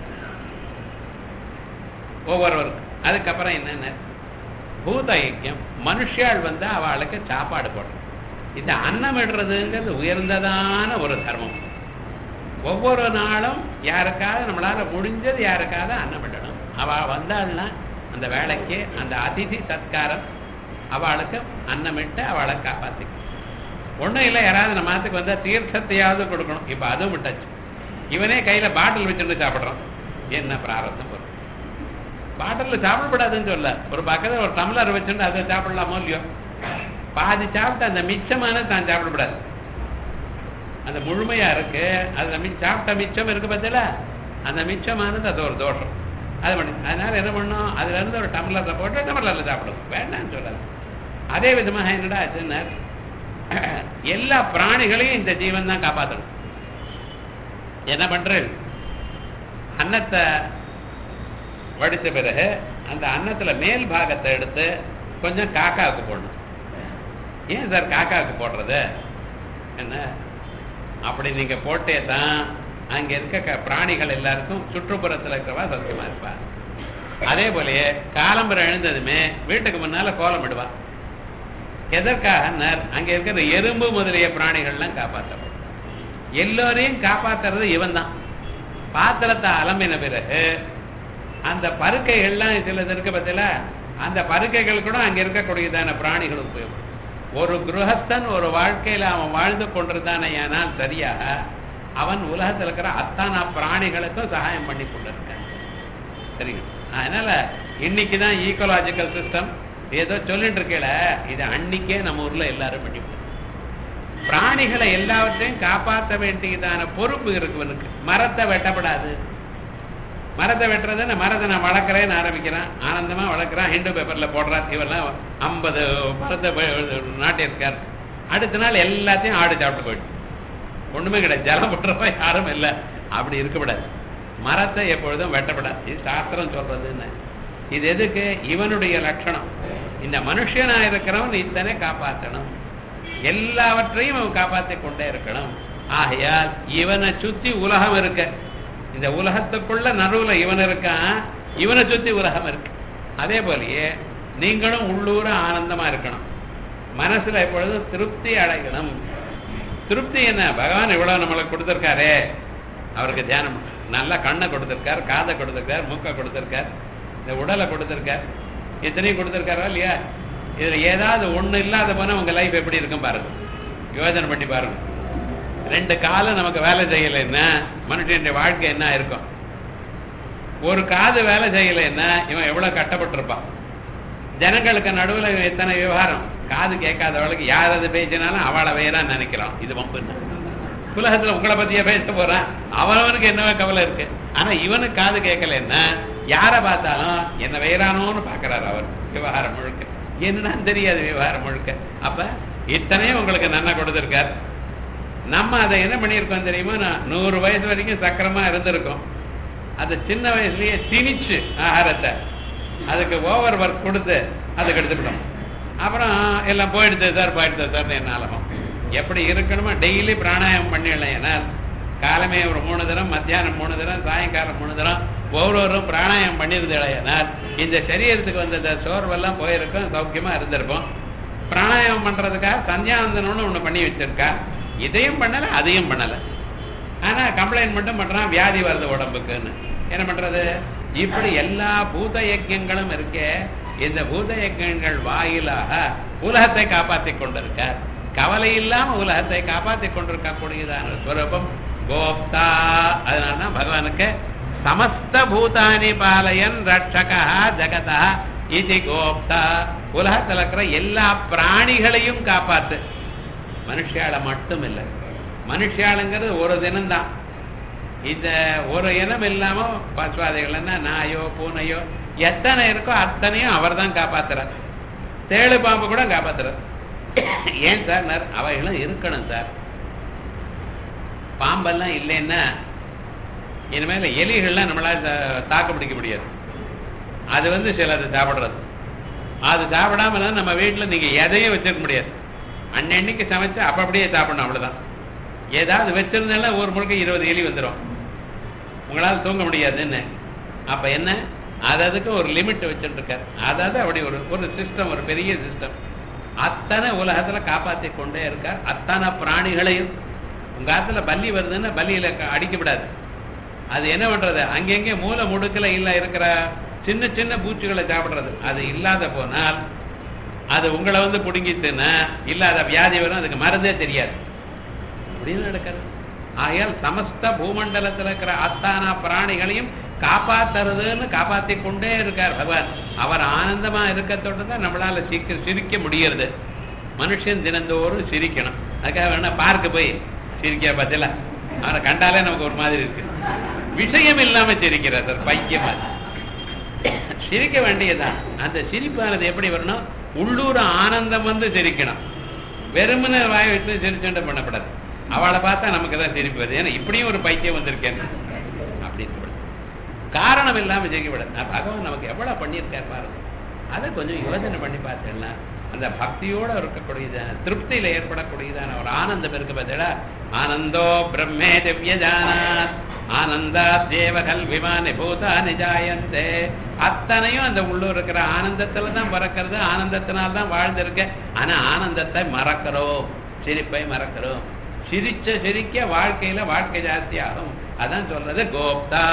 ஒவ்வொருவருக்கும் அதுக்கப்புறம் என்னென்ன பூத யஜ்யம் மனுஷாள் வந்து அவளுக்கு சாப்பாடு போடுறது இந்த அன்னம் இடுறதுங்கிறது உயர்ந்ததான ஒரு தர்மம் ஒவ்வொரு நாளும் யாருக்காவது நம்மளால முடிஞ்சது யாருக்காவது அன்னம் இடணும் அவ வந்தாள்னா அந்த வேலைக்கு அந்த அதிதி சத்காரம் அவளுக்கு அன்னமிட்டு அவளை காப்பாத்தி ஒண்ணும் இல்லை யாராவது நம்ம மாத்துக்கு வந்தா தீர்த்தத்தையாவது கொடுக்கணும் இப்ப அதுவும் விட்டாச்சு இவனே கையில பாட்டில் வச்சுட்டு சாப்பிடுறான் என்ன பிராரத்தம் வரும் பாட்டில் சாப்பிடக்கூடாதுன்னு சொல்ல ஒரு பக்கத்துல ஒரு டம்ளர் வச்சுட்டு அதை சாப்பிடலாமோ இல்லையோ பாதி சாப்பிட்டு அந்த மிச்சமான தான் சாப்பிடக்கூடாது அந்த முழுமையா இருக்கு அதுல மி சாப்பிட்ட மிச்சம் இருக்கு பார்த்தல அந்த மிச்சமானது அது ஒரு தோஷம் அது பண்ணி அதனால என்ன பண்ணும் அதுல இருந்து ஒரு டம்ளர்ல போட்டு டம்ளர்ல சாப்பிடும் வேண்டாம்னு சொல்லாது அதே விதமாக என்னடா ஆச்சுன்னா எல்லா பிராணிகளையும் இந்த ஜீவன் தான் காப்பாற்றணும் என்ன பண்றது அன்னத்தை வடித்த பிறகு அந்த அன்னத்துல மேல் பாகத்தை எடுத்து கொஞ்சம் காக்காவுக்கு போடணும் ஏன் சார் காக்காவுக்கு போடுறது என்ன அப்படி நீங்க போட்டே தான் அங்க இருக்க க- பிராணிகள் எல்லாருக்கும் சுற்றுப்புறத்துல இருக்கிறவா சத்தியமா இருப்பா அதே போலயே காலம்பரம் எழுந்ததுமே வீட்டுக்கு முன்னால கோலம் விடுவா எதற்காக அங்க இருக்கிற எறும்பு முதலிய பிராணிகள்லாம் காப்பாற்றப்படும் எல்லோரையும் காப்பாத்துறது இவன் தான் பாத்திரத்தை அலம்பின பிறகு அந்த பருக்கைகள்லாம் சிலது இருக்கு பார்த்தீங்களா அந்த பருக்கைகள் கூட அங்க இருக்கக்கூடியதான பிராணிகள் உபயோகம் ஒரு கிரகஸ்தன் ஒரு வாழ்க்கையில அவன் வாழ்ந்து கொண்டிருந்தானே ஆனால் சரியாக அவன் உலகத்தில் இருக்கிற அத்தனை பிராணிகளுக்கும் சகாயம் பண்ணி கொண்டிருக்கான் சரிங்க அதனால இன்னைக்கு தான் ஈக்கோலாஜிக்கல் சிஸ்டம் ஏதோ சொல்லிட்டு இருக்கல இது அன்னைக்கே நம்ம ஊர்ல எல்லாரும் பண்ணி பிராணிகளை எல்லாவற்றையும் காப்பாற்ற வேண்டியதான பொறுப்பு இருக்கு இவனுக்கு மரத்தை வெட்டப்படாது மரத்தை வெட்டுறதுன்னு மரத்தை நான் வளர்க்குறேன்னு ஆரம்பிக்கிறேன் ஆனந்தமா வளர்க்குறான் ஹிந்து பேப்பர்ல போடுறான் இவெல்லாம் ஐம்பது மரத்தை வெ- நாட்டியிருக்கார் அடுத்த நாள் எல்லாத்தையும் ஆடு சாப்பிட்டு போயிட்டு ஒண்ணுமே கிடையாது ஜலம் போட்டுறப்ப யாரும் இல்லை அப்படி இருக்கக்கூடாது மரத்தை எப்பொழுதும் வெட்டப்படாது இது சாஸ்திரம் சொல்றதுன்னு இது எதுக்கு இவனுடைய லட்சணம் இந்த மனுஷனா இருக்கிறவன் இத்தனை காப்பாற்றணும் எல்லாவற்றையும் அவன் காப்பாற்றிக் கொண்டே இருக்கணும் ஆகையால் இவனை சுத்தி உலகம் இருக்க இந்த உலகத்துக்குள்ள நடுவுல இவன் இருக்கான் இவனை சுத்தி உலகம் இருக்கு அதே போலயே நீங்களும் உள்ளூர ஆனந்தமா இருக்கணும் மனசுல எப்பொழுதும் திருப்தி அடையணும் திருப்தி என்ன பகவான் இவ்வளவு நம்மளுக்கு கொடுத்திருக்காரே அவருக்கு தியானம் நல்லா கண்ணை கொடுத்திருக்கார் காதை கொடுத்திருக்கார் மூக்கை கொடுத்திருக்கார் இந்த உடலை கொடுத்திருக்கார் இத்தனையும் கொடுத்திருக்காரா இல்லையா இதுல ஏதாவது ஒண்ணு இல்லாத போனா உங்க லைஃப் எப்படி இருக்கும் பாருங்க யோசனை பண்ணி பாருங்க ரெண்டு காலம் நமக்கு வேலை செய்யலைன்னா மனுஷனுடைய வாழ்க்கை என்ன இருக்கும் ஒரு காது வேலை செய்யலைன்னா இவன் எவ்வளவு கட்டப்பட்டிருப்பான் ஜனங்களுக்கு நடுவுல இவன் எத்தனை விவகாரம் காது கேட்காதவளுக்கு யார் அது பேசினாலும் அவளை வேறான்னு நினைக்கிறான் இது வம்புன்னு உலகத்துல உங்களை பத்தியே பேச போறான் அவனவனுக்கு என்னவோ கவலை இருக்கு ஆனா இவனுக்கு காது கேட்கலன்னா யாரை பார்த்தாலும் என்ன வேறானோன்னு பாக்குறாரு அவர் விவகாரம் முழுக்க என்னன்னு தெரியாது விவகாரம் முழுக்க அப்ப இத்தனையும் உங்களுக்கு நன்மை கொடுத்திருக்கார் நம்ம அதை என்ன பண்ணியிருக்கோம் தெரியுமா நான் நூறு வயசு வரைக்கும் சக்கரமா இருந்திருக்கோம் அது சின்ன வயசுலயே திணிச்சு ஆகாரத்தை அதுக்கு ஓவர் ஒர்க் கொடுத்து அதுக்கு எடுத்துக்கிட்டோம் அப்புறம் எல்லாம் போயிடுது சார் போயிடுது சார் என்ன ஆலகம் எப்படி இருக்கணுமோ டெய்லி பிராணாயாமம் பண்ணிடலாம் ஏன்னா காலமே ஒரு மூணு தரம் மத்தியானம் மூணு தரம் சாயங்காலம் மூணு தரம் ஒவ்வொருவரும் பிராணாயாமம் பண்ணிருது ஏனால் இந்த சரீரத்துக்கு வந்த சோர்வெல்லாம் போயிருக்கும் சௌக்கியமா இருந்திருப்போம் பிராணாயாமம் பண்றதுக்காக சந்தியாவந்தனம்னு ஒண்ணு பண்ணி வச்சிருக்கா இதையும் பண்ணல அதையும் பண்ணல ஆனா கம்ப்ளைண்ட் மட்டும் பண்றான் வியாதி வருது உடம்புக்குன்னு என்ன பண்றது இப்படி எல்லா பூத யஜ்யங்களும் இருக்கே இந்த பூத யஜ்யங்கள் வாயிலாக உலகத்தை காப்பாற்றிக் கொண்டிருக்கார் கவலை இல்லாம உலகத்தை காப்பாற்றிக் கொண்டிருக்கக்கூடியதான ஸ்வரூபம் கோப்தா அதனாலதான் பகவானுக்கு சமஸ்த பூதானி பாலயன் ரட்சகா ஜகதா இது கோப்தா உலகத்துல இருக்கிற எல்லா பிராணிகளையும் காப்பாத்து மனுஷால மட்டும் இல்லை மனுஷாளுங்கிறது ஒரு தினம்தான் இந்த ஒரு இனம் இல்லாம பசுவாதைகள்னா நாயோ பூனையோ எத்தனை இருக்கோ அத்தனையும் அவர் தான் காப்பாத்துறார் தேழு பாம்பு கூட காப்பாத்துறார் ஏன் சார் நர் அவைகளும் இருக்கணும் சார் பாம்பெல்லாம் இல்லைன்னா இனிமேல எலிகள்லாம் நம்மளால தா- தாக்கு பிடிக்க முடியாது அது வந்து சிலது சாப்பிடுறது அது சாப்பிடாம இருந்தா நம்ம வீட்டுல நீங்க எதையும் வச்சிருக்க முடியாது அன்னன்னைக்கு சமைச்சு அப்ப அப்படியே சாப்பிடணும் அவ்வளவுதான் ஏதாவது வச்சிருந்தால ஒரு முழுக்க இருபது எலி வந்துடும் உங்களால தூங்க முடியாதுன்னு அப்ப என்ன அது அதுக்கு ஒரு லிமிட் வச்சுட்டு இருக்காரு அதாவது அப்படி ஒரு ஒரு சிஸ்டம் ஒரு பெரிய சிஸ்டம் அத்தனை உலகத்துல காப்பாத்தி கொண்டே இருக்கார் அத்தனை பிராணிகளையும் உங்க ஆத்துல பல்லி வருதுன்னா பல்லியில க- அடிக்கப்படாது அது என்ன பண்றது அங்கங்க மூல முடுக்கல இல்ல இருக்கிற சின்ன சின்ன பூச்சிகளை சாப்பிடுறது அது இல்லாத போனால் அது உங்களை வந்து பிடுங்கிட்டுன்னா இல்லாத வியாதி வரும் அதுக்கு மருந்தே தெரியாது அப்படின்னு நடக்கிறது ஆகையால் சமஸ்த பூமண்டலத்தில் இருக்கிற அத்தானா பிராணிகளையும் காப்பாத்துறதுன்னு காப்பாத்தி கொண்டே இருக்கார் பகவான் அவர் ஆனந்தமா இருக்கத்தோடு தான் நம்மளால சிக்க சிரிக்க முடியறது மனுஷன் தினந்தோறும் சிரிக்கணும் அதுக்காக வேணா பார்க்க போய் சிரிக்க பதில அவனை கண்டாலே நமக்கு ஒரு மாதிரி இருக்கு விஷயம் இல்லாம சிரிக்கிறார் சார் பைத்தியமா சிரிக்க வேண்டியதுதான் அந்த சிரிப்பானது எப்படி வரணும் உள்ளூர் ஆனந்தம் வந்து சிரிக்கணும் வெறுமனே வாய் வச்சு சிரிச்சுட்டு பண்ணப்படாது அவளை பார்த்தா நமக்கு தான் சிரிப்பு வருது ஏன்னா இப்படியும் ஒரு பைத்தியம் வந்திருக்கேன் அப்படின்னு காரணம் இல்லாம சிரிக்கப்படாது நான் பகவான் நமக்கு எவ்வளவு பண்ணியிருக்கார் பாருங்க அதை கொஞ்சம் யோசனை பண்ணி பார்த்தேன்னா அந்த பக்தியோட இருக்கக்கூடியதான திருப்தியில ஏற்படக்கூடியதான ஒரு ஆனந்தம் இருக்கு பார்த்தீங்களா ஆனந்தோ பிரம்மே திவ்யஜானாத் ஆனந்தா தேவகல் விமானி பூதானி ஜாயந்தே அத்தனையும் அந்த உள்ளூர் இருக்கிற ஆனந்தத்துல தான் பிறக்கிறது ஆனந்தத்தினால தான் வாழ்ந்திருக்க ஆனா ஆனந்தத்தை மறக்கிறோம் சிரிப்பை மறக்கிறோம் சிரிச்ச சிரிக்க வாழ்க்கையில வாழ்க்கை ஜாஸ்தி ஆகும் அதான் சொல்றது கோப்தா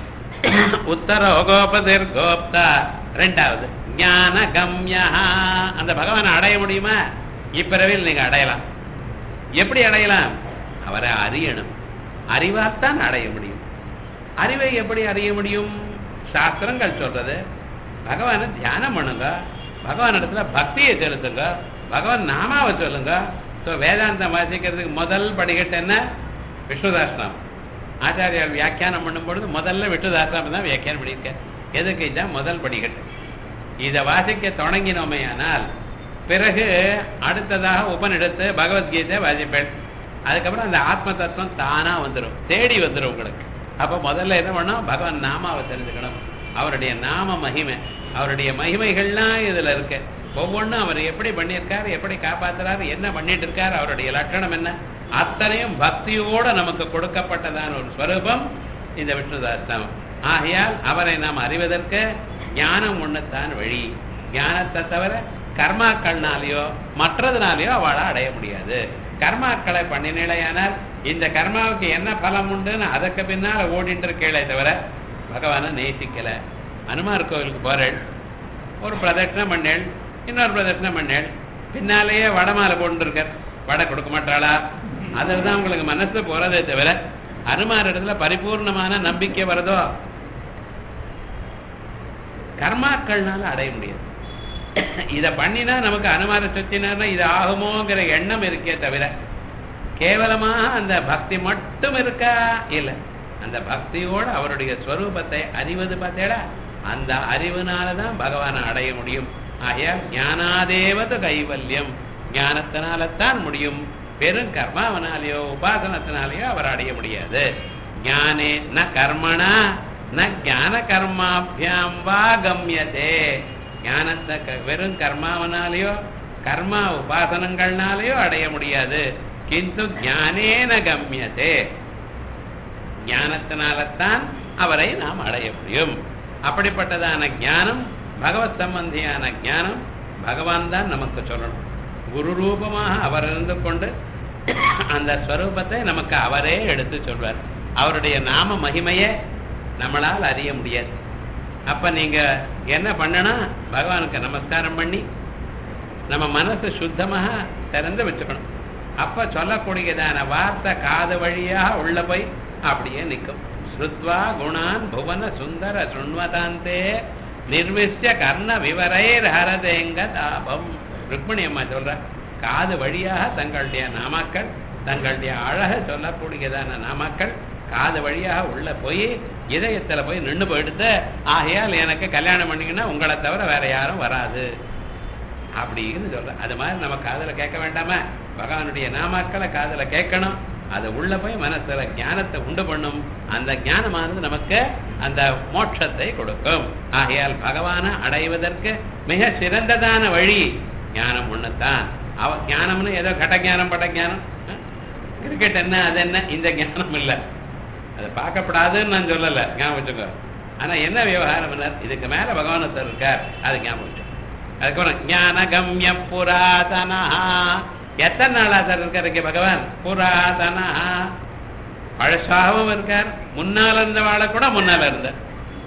உத்தரோ கோபதிர் கோப்தா ரெண்டாவது ஞான கம்யா அந்த பகவானை அடைய முடியுமா இப்பிறவில் நீங்க அடையலாம் எப்படி அடையலாம் அவரை அறியணும் அறிவாத்தான் அடைய முடியும் அறிவை எப்படி அறிய முடியும் சாஸ்திரங்கள் சொல்றது பகவானை தியானம் பண்ணுங்க பகவான் இடத்துல பக்தியை செலுத்துங்க பகவான் நாமாவை சொல்லுங்க ஸோ வேதாந்தம் வாசிக்கிறதுக்கு முதல் படிக்கட்டு என்ன விஷ்ணுதாசனம் ஆச்சாரியார் வியாக்கியானம் பண்ணும்பொழுது முதல்ல விஷ்ணுதாசனம் தான் வியாக்கியானம் பண்ணியிருக்கேன் எதுக்கு இதுதான் முதல் படிக்கட்டு இதை வாசிக்க தொடங்கினோமையானால் பிறகு அடுத்ததாக உபனிடத்து பகவத்கீதை வாசிப்பேன் அதுக்கப்புறம் அந்த ஆத்ம தத்துவம் தானா வந்துடும் தேடி வந்துடும் உங்களுக்கு அப்போ முதல்ல என்ன பண்ணோம் பகவான் நாமாவை தெரிஞ்சுக்கணும் அவருடைய நாம மகிமை அவருடைய மகிமைகள்லாம் இதுல இருக்கு ஒவ்வொன்றும் அவர் எப்படி பண்ணியிருக்காரு எப்படி காப்பாத்துறாரு என்ன பண்ணிட்டு இருக்காரு அவருடைய லட்சணம் என்ன அத்தனையும் பக்தியோட நமக்கு கொடுக்கப்பட்டதான ஒரு ஸ்வரூபம் இந்த விஷ்ணுதாஸ்தவம் ஆகையால் அவரை நாம் அறிவதற்கு ஞானம் ஒண்ணுத்தான் வழி ஞானத்தை தவிர கர்மாக்கள்னாலேயோ மற்றதுனாலேயோ அவளை அடைய முடியாது கர்மாக்களை பண்ணினேலையானால் இந்த கர்மாவுக்கு என்ன பலம் உண்டுன்னு அதற்கு பின்னால ஓடிட்டு இருக்கேளே தவிர பகவானை நேசிக்கல அனுமார் கோவிலுக்கு போறேள் ஒரு பிரதட்சணம் பண்ணேள் இன்னொரு பிரதட்சணம் பண்ணேள் பின்னாலேயே வடமாலை போட்டுருக்கார் வடை கொடுக்க மாட்டாளா அதில் தான் உங்களுக்கு மனசு போறதே தவிர அனுமார் இடத்துல பரிபூர்ணமான நம்பிக்கை வருதோ கர்மாக்கள்னால அடைய முடியாது இதை பண்ணினா நமக்கு அனுமார சுத்தினா இது ஆகுமோங்கிற எண்ணம் இருக்கே தவிர கேவலமா அந்த பக்தி மட்டும் இருக்கா இல்ல அந்த பக்தியோட அவருடைய ஸ்வரூபத்தை அறிவது பார்த்தேடா அந்த அறிவுனாலதான் பகவானை அடைய முடியும் ஆகையால் ஞானாதேவது கைவல்யம் ஞானத்தினால்தான் முடியும் பெரும் கர்மாவனாலேயோ உபாசனத்தினாலேயோ அவர் அடைய முடியாது ஞானே ந கர்மணா ந ஞான கர்மாபியாம் வா கம்யதே ஞானத்தை க- வெறும் கர்மாவனாலேயோ கர்மா உபாசனங்கள்னாலேயோ அடைய முடியாது கிந்து ஞானேன கம்யதே ஞானத்தினால்தான் அவரை நாம் அடைய முடியும் அப்படிப்பட்டதான ஞானம் பகவத் சம்பந்தியான ஞானம் பகவான் தான் நமக்கு சொல்லணும் குரு ரூபமாக அவர் இருந்து கொண்டு அந்த ஸ்வரூபத்தை நமக்கு அவரே எடுத்து சொல்வார் அவருடைய நாம மகிமையை நம்மளால் அறிய முடியாது அப்ப நீங்க என்ன பண்ணணும் பகவானுக்கு நமஸ்காரம் பண்ணி நம்ம மனசு சுத்தமாக திறந்து வச்சுக்கணும் அப்ப சொல்லக்கூடியதான வார்த்தை காது வழியாக உள்ள போய் அப்படியே நிற்கும் ஸ்ருத்வா குணான் புவன சுந்தர சுண்வதாந்தே நிர்விஷ்ய கர்ண விவரைர் ஹரதேங்க தாபம் ருக்மிணி அம்மா சொல்ற காது வழியாக தங்களுடைய நாமாக்கள் தங்களுடைய அழக சொல்லக்கூடியதான நாமாக்கள் காது வழியாக உள்ள போய் இதயத்துல போய் நின்று போயிடுத்து ஆகையால் எனக்கு கல்யாணம் பண்ணீங்கன்னா உங்களை தவிர வேற யாரும் வராது அப்படின்னு சொல்றேன் அது மாதிரி நம்ம காதுல கேட்க வேண்டாமா பகவானுடைய நாமாக்களை காதுல கேட்கணும் அது உள்ள போய் மனசுல ஞானத்தை உண்டு பண்ணும் அந்த ஞானமானது நமக்கு அந்த மோட்சத்தை கொடுக்கும் ஆகையால் பகவானை அடைவதற்கு மிக சிறந்ததான வழி ஞானம் ஒண்ணுதான் அவ ஞானம்னு ஏதோ கட்ட ஞானம் பட்ட ஞானம் கிரிக்கெட் என்ன அது என்ன இந்த ஞானம் இல்லை அதை பார்க்கப்படாதுன்னு நான் சொல்லலை ஞாபகம் வச்சுக்கோ ஆனா என்ன விவகாரம் என்ன இதுக்கு மேல பகவானத்தர் இருக்கார் அது ஞாபகம் வச்சுக்கோ அதுக்கப்புறம் ஞான கம்ய புராதனா எத்தனை நாளா சார் இருக்கார் இங்க பகவான் புராதனா பழசாகவும் இருக்கார் முன்னால இருந்த வாழ கூட முன்னால இருந்தார்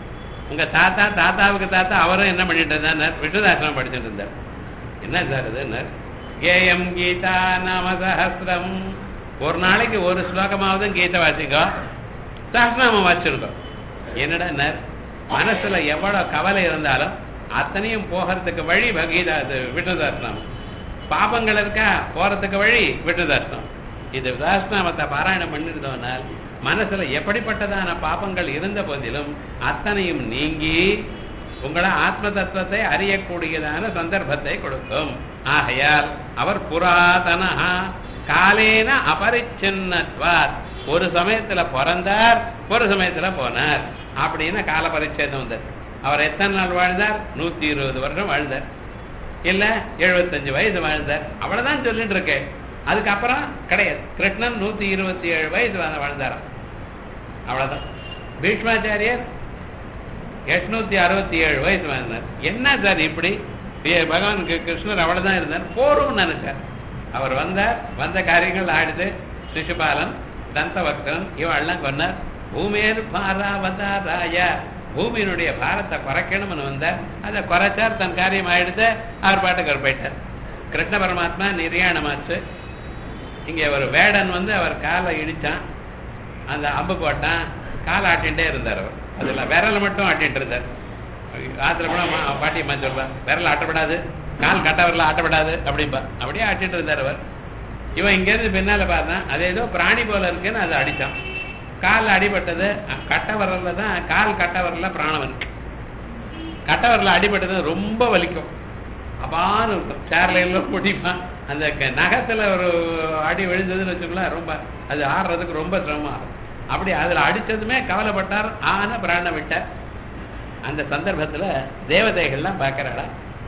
உங்க தாத்தா தாத்தாவுக்கு தாத்தா அவரும் என்ன பண்ணிட்டு இருந்தார் விஷ்ணுதாசனம் படிச்சுட்டு இருந்தார் என்ன சார் இது கேயம் கீதா நாம சஹசிரம் ஒரு நாளைக்கு ஒரு ஸ்லோகமாவது கீதை வாசிக்கோ சஹசிரநாமம் வாசிச்சிருக்கோம் என்னடா மனசுல எவ்வளவு கவலை இருந்தாலும் அத்தனையும் போகிறதுக்கு வழி பகீதா இது விஷ்ணுதாசனம் பாபங்கள் இருக்கா போறதுக்கு வழி விஷ்ணுதாசனம் இது விதாசனாமத்தை பாராயணம் பண்ணிருந்தோம்னால் மனசுல எப்படிப்பட்டதான பாபங்கள் இருந்த போதிலும் அத்தனையும் நீங்கி உங்களை ஆத்ம தத்துவத்தை அறியக்கூடியதான சந்தர்ப்பத்தை கொடுக்கும் ஆகையால் அவர் புராதனஹா காலேன அபரிச்சின்னத்வார் ஒரு சமயத்துல பிறந்தார் ஒரு சமயத்துல போனார் அப்படின்னு கால பரிச்சேதம் வந்தது அவர் எத்தனை நாள் வாழ்ந்தார் நூத்தி இருபது வருஷம் வாழ்ந்தார் இல்ல எழுபத்தஞ்சு வயசு வாழ்ந்தார் அவ்வளவுதான் சொல்லிட்டு இருக்கேன் அதுக்கப்புறம் கிடையாது கிருஷ்ணன் நூத்தி இருபத்தி ஏழு வயசு வாழ்ந்தாராம் அவ்வளவுதான் பீஷ்மாச்சாரியர் எட்நூத்தி அறுபத்தி ஏழு வயசு வாழ்ந்தார் என்ன சார் இப்படி பகவான் கிருஷ்ணர் அவ்வளவுதான் இருந்தார் போரும் நினைச்சார் அவர் வந்தார் வந்த காரியங்கள் ஆடுது சிசுபாலன் தந்தபக்தன் இவெல்லாம் கொன்னார் பூமேர் பாராவதாராய பூமியினுடைய பாரத்தை குறைக்கணும்னு வந்தார் அதை குறைச்சார் தன் காரியம் ஆயிடுத்து அவர் பாட்டுக்கு அவர் போயிட்டார் கிருஷ்ண பரமாத்மா நிர்யாணமாச்சு இங்கே ஒரு வேடன் வந்து அவர் காலை இடிச்சான் அந்த அம்பு போட்டான் காலை ஆட்டிகிட்டே இருந்தார் அவர் அதில் விரலை மட்டும் ஆட்டிட்டு இருந்தார் ஆத்துல கூட பாட்டி அம்மா சொல்வா விரல் ஆட்டப்படாது கால் கட்டவரில் ஆட்டப்படாது அப்படிம்பா அப்படியே ஆட்டிட்டு இருந்தார் அவர் இவன் இங்கேருந்து பின்னால பார்த்தான் அது ஏதோ பிராணி போல இருக்குன்னு அதை அடித்தான் காலில் அடிபட்டது கட்ட வரல தான் கால் கட்ட வரல பிராணம் இருக்கு கட்ட வரல அடிபட்டது ரொம்ப வலிக்கும் அபான்னு இருக்கும் சேர்ல எல்லாம் முடியுமா அந்த நகத்துல ஒரு அடி விழுந்ததுன்னு வச்சுக்கலாம் ரொம்ப அது ஆடுறதுக்கு ரொம்ப சிரமம் ஆகும் அப்படி அதில் அடிச்சதுமே கவலைப்பட்டார் ஆன பிராணம் விட்டார் அந்த சந்தர்ப்பத்தில் தேவதைகள்லாம் பார்க்கறாடா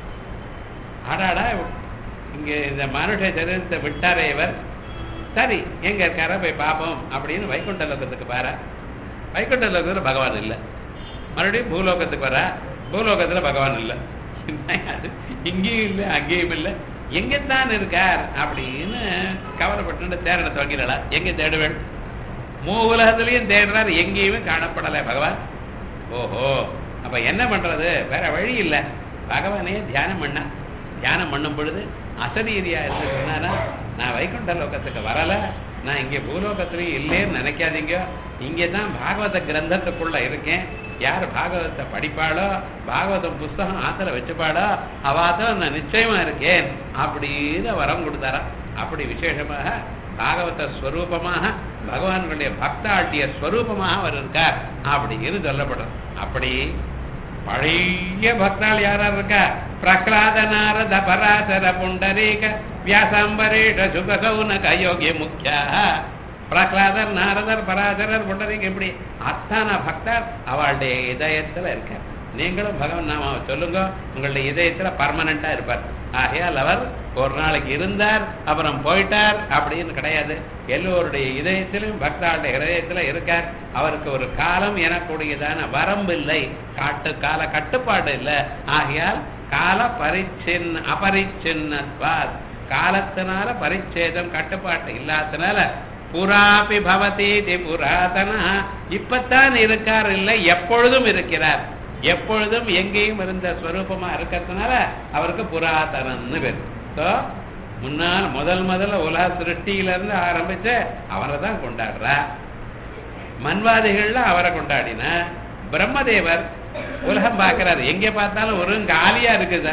ஆடாடா இங்க இந்த மனுஷ சரீரத்தை விட்டாரே இவர் சரி எங்க இருக்காரா போய் பார்ப்போம் அப்படின்னு வைகுண்ட லோகத்துக்கு பார வைகுண்ட லோகத்துல பகவான் இல்லை மறுபடியும் பூலோகத்துக்கு வர பூலோகத்துல பகவான் இல்லை இங்கேயும் இல்லை அங்கேயும் இல்லை எங்கத்தான் இருக்கார் அப்படின்னு கவலைப்பட்டு தேரனை துவங்கிறாளா எங்க தேடுவேன் மூ உலகத்திலையும் தேடுறார் எங்கேயுமே காணப்படலை பகவான் ஓஹோ அப்ப என்ன பண்றது வேற வழி இல்லை பகவானே தியானம் பண்ண தியானம் பண்ணும் பொழுது அசரீரியா இருந்து சொன்னாரா நான் வைகுண்ட லோகத்துக்கு வரல நான் இங்கே பூலோகத்திலையும் இல்லைன்னு நினைக்காதீங்க இங்கே தான் பாகவத கிரந்தத்துக்குள்ள இருக்கேன் யார் பாகவதத்தை படிப்பாளோ பாகவதம் புஸ்தகம் ஆத்துல வச்சுப்பாளோ அவாதான் நான் நிச்சயமா இருக்கேன் அப்படின்னு வரம் கொடுத்தாரா அப்படி விசேஷமாக பாகவத ஸ்வரூபமாக பகவான்களுடைய பக்தாட்டிய ஸ்வரூபமாக அவர் இருக்கார் அப்படின்னு சொல்லப்படுறது அப்படி பழைய பக்தாள் யாரா இருக்கா பிரகலாத நாரத பராசர புண்டரீக வியாசாம்பரேஷ சுகசௌனக யோகிய முக்கியா பிரகலாதர் நாரதர் பராசரர் புண்டரீக இப்படி அத்தான பக்தர் அவளுடைய இதயத்துல இருக்கார் நீங்களும் பகவான் நாம சொல்லுங்க உங்களுடைய இதயத்துல பர்மனண்டா இருப்பார் ஆகையால் அவர் ஒரு நாளைக்கு இருந்தார் அப்புறம் போயிட்டார் அப்படின்னு கிடையாது எல்லோருடைய இதயத்திலும் பக்தாளுடைய இதயத்துல இருக்கார் அவருக்கு ஒரு காலம் எனக்கூடியதான வரம்பு இல்லை காட்டு கால கட்டுப்பாடு இல்லை ஆகையால் கால பரிச்சின் அபரிச்சின்னத்வாத் காலத்தினால பரிச்சேதம் கட்டுப்பாட்டு இல்லாதனால புறாபி பவதி புராதனா இப்பத்தான் இருக்கார் இல்லை எப்பொழுதும் இருக்கிறார் எப்பொழுதும் எங்கேயும் இருந்த ஸ்வரூபமா இருக்கிறதுனால அவருக்கு புராதனன்னு பேர் ஸோ முன்னால் முதல் முதல்ல உலக சிருஷ்டியில இருந்து ஆரம்பிச்சு அவரை தான் கொண்டாடுறா மன்வாதிகள்ல அவரை கொண்டாடின பிரம்மதேவர் உலகம் பார்க்கிறாரு எங்க பார்த்தாலும் ஒரு காலியா இருக்குது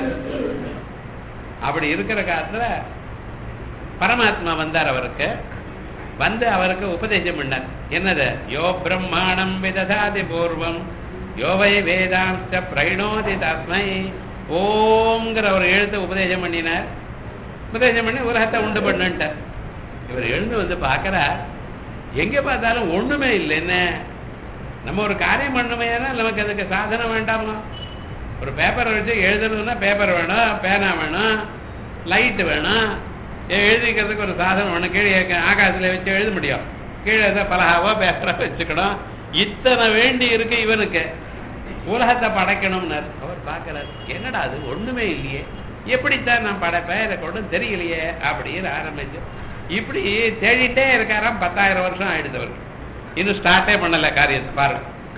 அப்படி இருக்கிற காலத்துல பரமாத்மா வந்தார் அவருக்கு வந்து அவருக்கு உபதேசம் பண்ணார் என்னது யோ பிரம்மாணம் விததாதி பூர்வம் யோவை வேதாந்த பிரைணோதி தஸ்மை ஓங்கிற ஒரு எழுத்து உபதேசம் பண்ணினார் உபதேசம் பண்ணி உலகத்தை உண்டு பண்ணுன்ட்டார் இவர் எழுந்து வந்து பார்க்கறார் எங்க பார்த்தாலும் ஒண்ணுமே இல்லை என்ன நம்ம ஒரு காரியம் பண்ணுமே நமக்கு அதுக்கு சாதனம் வேண்டாமா ஒரு பேப்பரை வச்சு எழுதணும்னா பேப்பர் வேணும் பேனா வேணும் லைட்டு வேணும் எழுதிக்கிறதுக்கு ஒரு சாதனம் வேணும் கீழே ஆகாசத்தில் வச்சு எழுத முடியும் கீழே ஏதாவது பலகாவோ பேப்பரோ வச்சுக்கணும் இத்தனை வேண்டி இருக்கு இவனுக்கு உலகத்தை படைக்கணும்னார் அவர் பார்க்கிறார் என்னடா அது ஒண்ணுமே இல்லையே எப்படித்தான் நான் படைப்பேன் எனக்கு ஒன்றும் தெரியலையே அப்படின்னு ஆரம்பிச்சு இப்படி தேடிட்டே இருக்காராம் பத்தாயிரம் வருஷம் ஆயிடுது அவருக்கு இன்னும் ஸ்டார்ட்டே பண்ணல காரியத்தை பாருங்க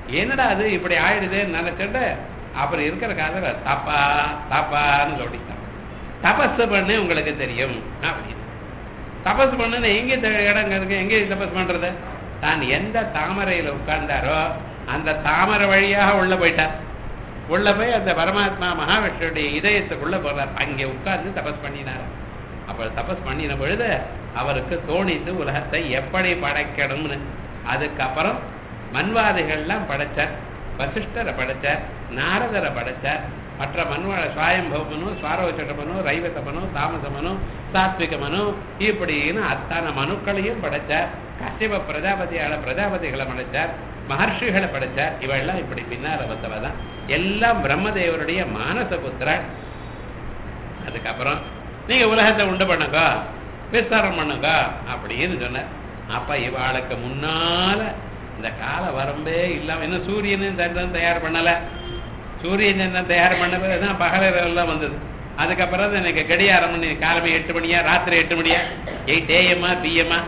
என்னடா அது இப்படி ஆயிடுதேன்னு நினைச்சிட்டு அப்புறம் இருக்கிற காலத்துல தப்பா தப்பான்னு சொல்லிட்டான் தபஸ் பண்ணு உங்களுக்கு தெரியும் அப்படின்னு தபஸ் பண்ணுன்னு எங்கே தெ- இடம் இருக்கு எங்கே தபஸ் பண்றது தான் எந்த தாமரையில உட்கார்ந்தாரோ அந்த தாமரை வழியாக உள்ள போயிட்டார் உள்ள போய் அந்த பரமாத்மா மகாவிஷ்ணுடைய இதயத்துக்குள்ள போறார் அங்கே உட்கார்ந்து தபஸ் பண்ணினார் அப்ப தபஸ் பண்ணின பொழுது அவருக்கு தோணித்து உலகத்தை எப்படி படைக்கணும்னு அதுக்கப்புறம் மன்வாதிகள்லாம் படைச்சார் வசிஷ்டரை படைச்சார் நாரதரை படைச்சார் மற்ற மன்வாத சுவாயம்பவமனு சுவாரோச்சகமனு ரைவதமனு தாமசமனு சாத்விகமனு இப்படின்னு அத்தனை மனுக்களையும் படைச்சார் கஷ்யப பிரஜாபதியால பிரஜாபதிகளை படைச்சார் மகர்ஷிகளை படைச்சார் இவெல்லாம் இப்படி பின்னால வந்தவ தான் எல்லாம் பிரம்மதேவருடைய மானச புத்திரன் அதுக்கப்புறம் நீங்க உலகத்தை உண்டு பண்ணுங்க விஸ்தாரம் பண்ணுங்க அப்படின்னு சொன்னார் அப்ப இவாளுக்கு முன்னால இந்த கால வரம்பே இல்லாம இன்னும் சூரியனும் சந்திரன் தயார் பண்ணல சூரியன் சந்திரன் தயார் பண்ண பிறகு தான் பகலெல்லாம் வந்தது அதுக்கப்புறம் தான் எனக்கு கடியாரம் பண்ணி காலமே எட்டு மணியா ராத்திரி எட்டு மணியா எயிட் ஏஎம்மா பிஎம்மா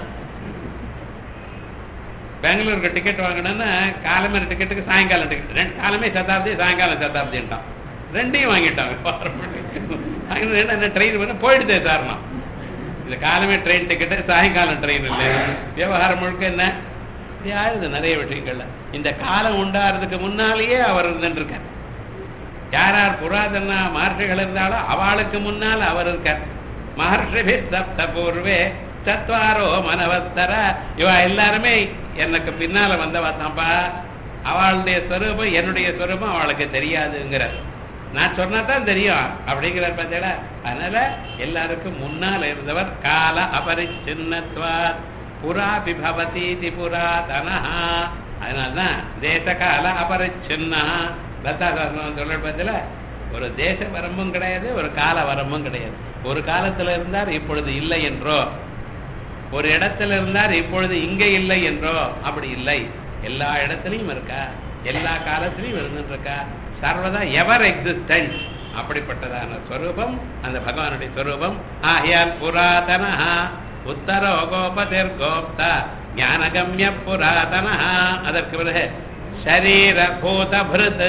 பெங்களூருக்கு டிக்கெட் வாங்கினோன்னா காலமே டிக்கெட்டுக்கு சாயங்காலம் டிக்கெட் ரெண்டு காலமே சதாப்தி சாயங்காலம் சதாப்தின்ட்டான் ரெண்டையும் வாங்கிட்டாங்க வாங்கினது என்ன ட்ரெயின் பண்ண போயிடுதே சார்னா இந்த காலமே ட்ரெயின் டிக்கெட்டு சாயங்காலம் ட்ரெயின் இல்லை விவகாரம் முழுக்க என்ன இப்படி ஆகுது நிறைய விஷயங்கள்ல இந்த காலம் உண்டாகிறதுக்கு முன்னாலேயே அவர் இருந்துருக்கார் யார் யார் புராதன மகர்ஷிகள் இருந்தாலோ அவளுக்கு முன்னால் அவர் இருக்கார் மகர்ஷிபி சப்த பூர்வே சத்வாரோ மனவத்தர இவ எல்லாருமே எனக்கு பின்னால வந்தவா தான்ப்பா அவளுடைய ஸ்வரூபம் என்னுடைய ஸ்வரூபம் அவளுக்கு தெரியாதுங்கிறார் நான் சொன்னா தான் தெரியும் அப்படிங்கிறார் பார்த்தீங்களா அதனால எல்லாருக்கும் முன்னால் இருந்தவர் கால அபரிச்சின்னத்வார் புரா பிபவதி புராதனா அதனால்தான் தேச கால அபரிச்சின்னா லதா சாஸ்திரம் சொல்ற பத்தில ஒரு தேச வரம்பும் கிடையாது ஒரு கால வரம்பும் கிடையாது ஒரு காலத்துல இருந்தார் இப்பொழுது இல்லை என்றோ ஒரு இடத்துல இருந்தார் இப்பொழுது இங்க இல்லை என்றோ அப்படி இல்லை எல்லா இடத்துலயும் இருக்கா எல்லா காலத்திலையும் இருந்துட்டு இருக்கா சர்வதா எவர் எக்ஸிஸ்டன்ஸ் அப்படிப்பட்டதான ஸ்வரூபம் அந்த பகவானுடைய ஸ்வரூபம் ஆஹியால் புராதன உத்தரோ கோபதிர் கோப்தா ஞானகம்ய புராதன அதற்கு பிறகு சரீர பூதபிருத்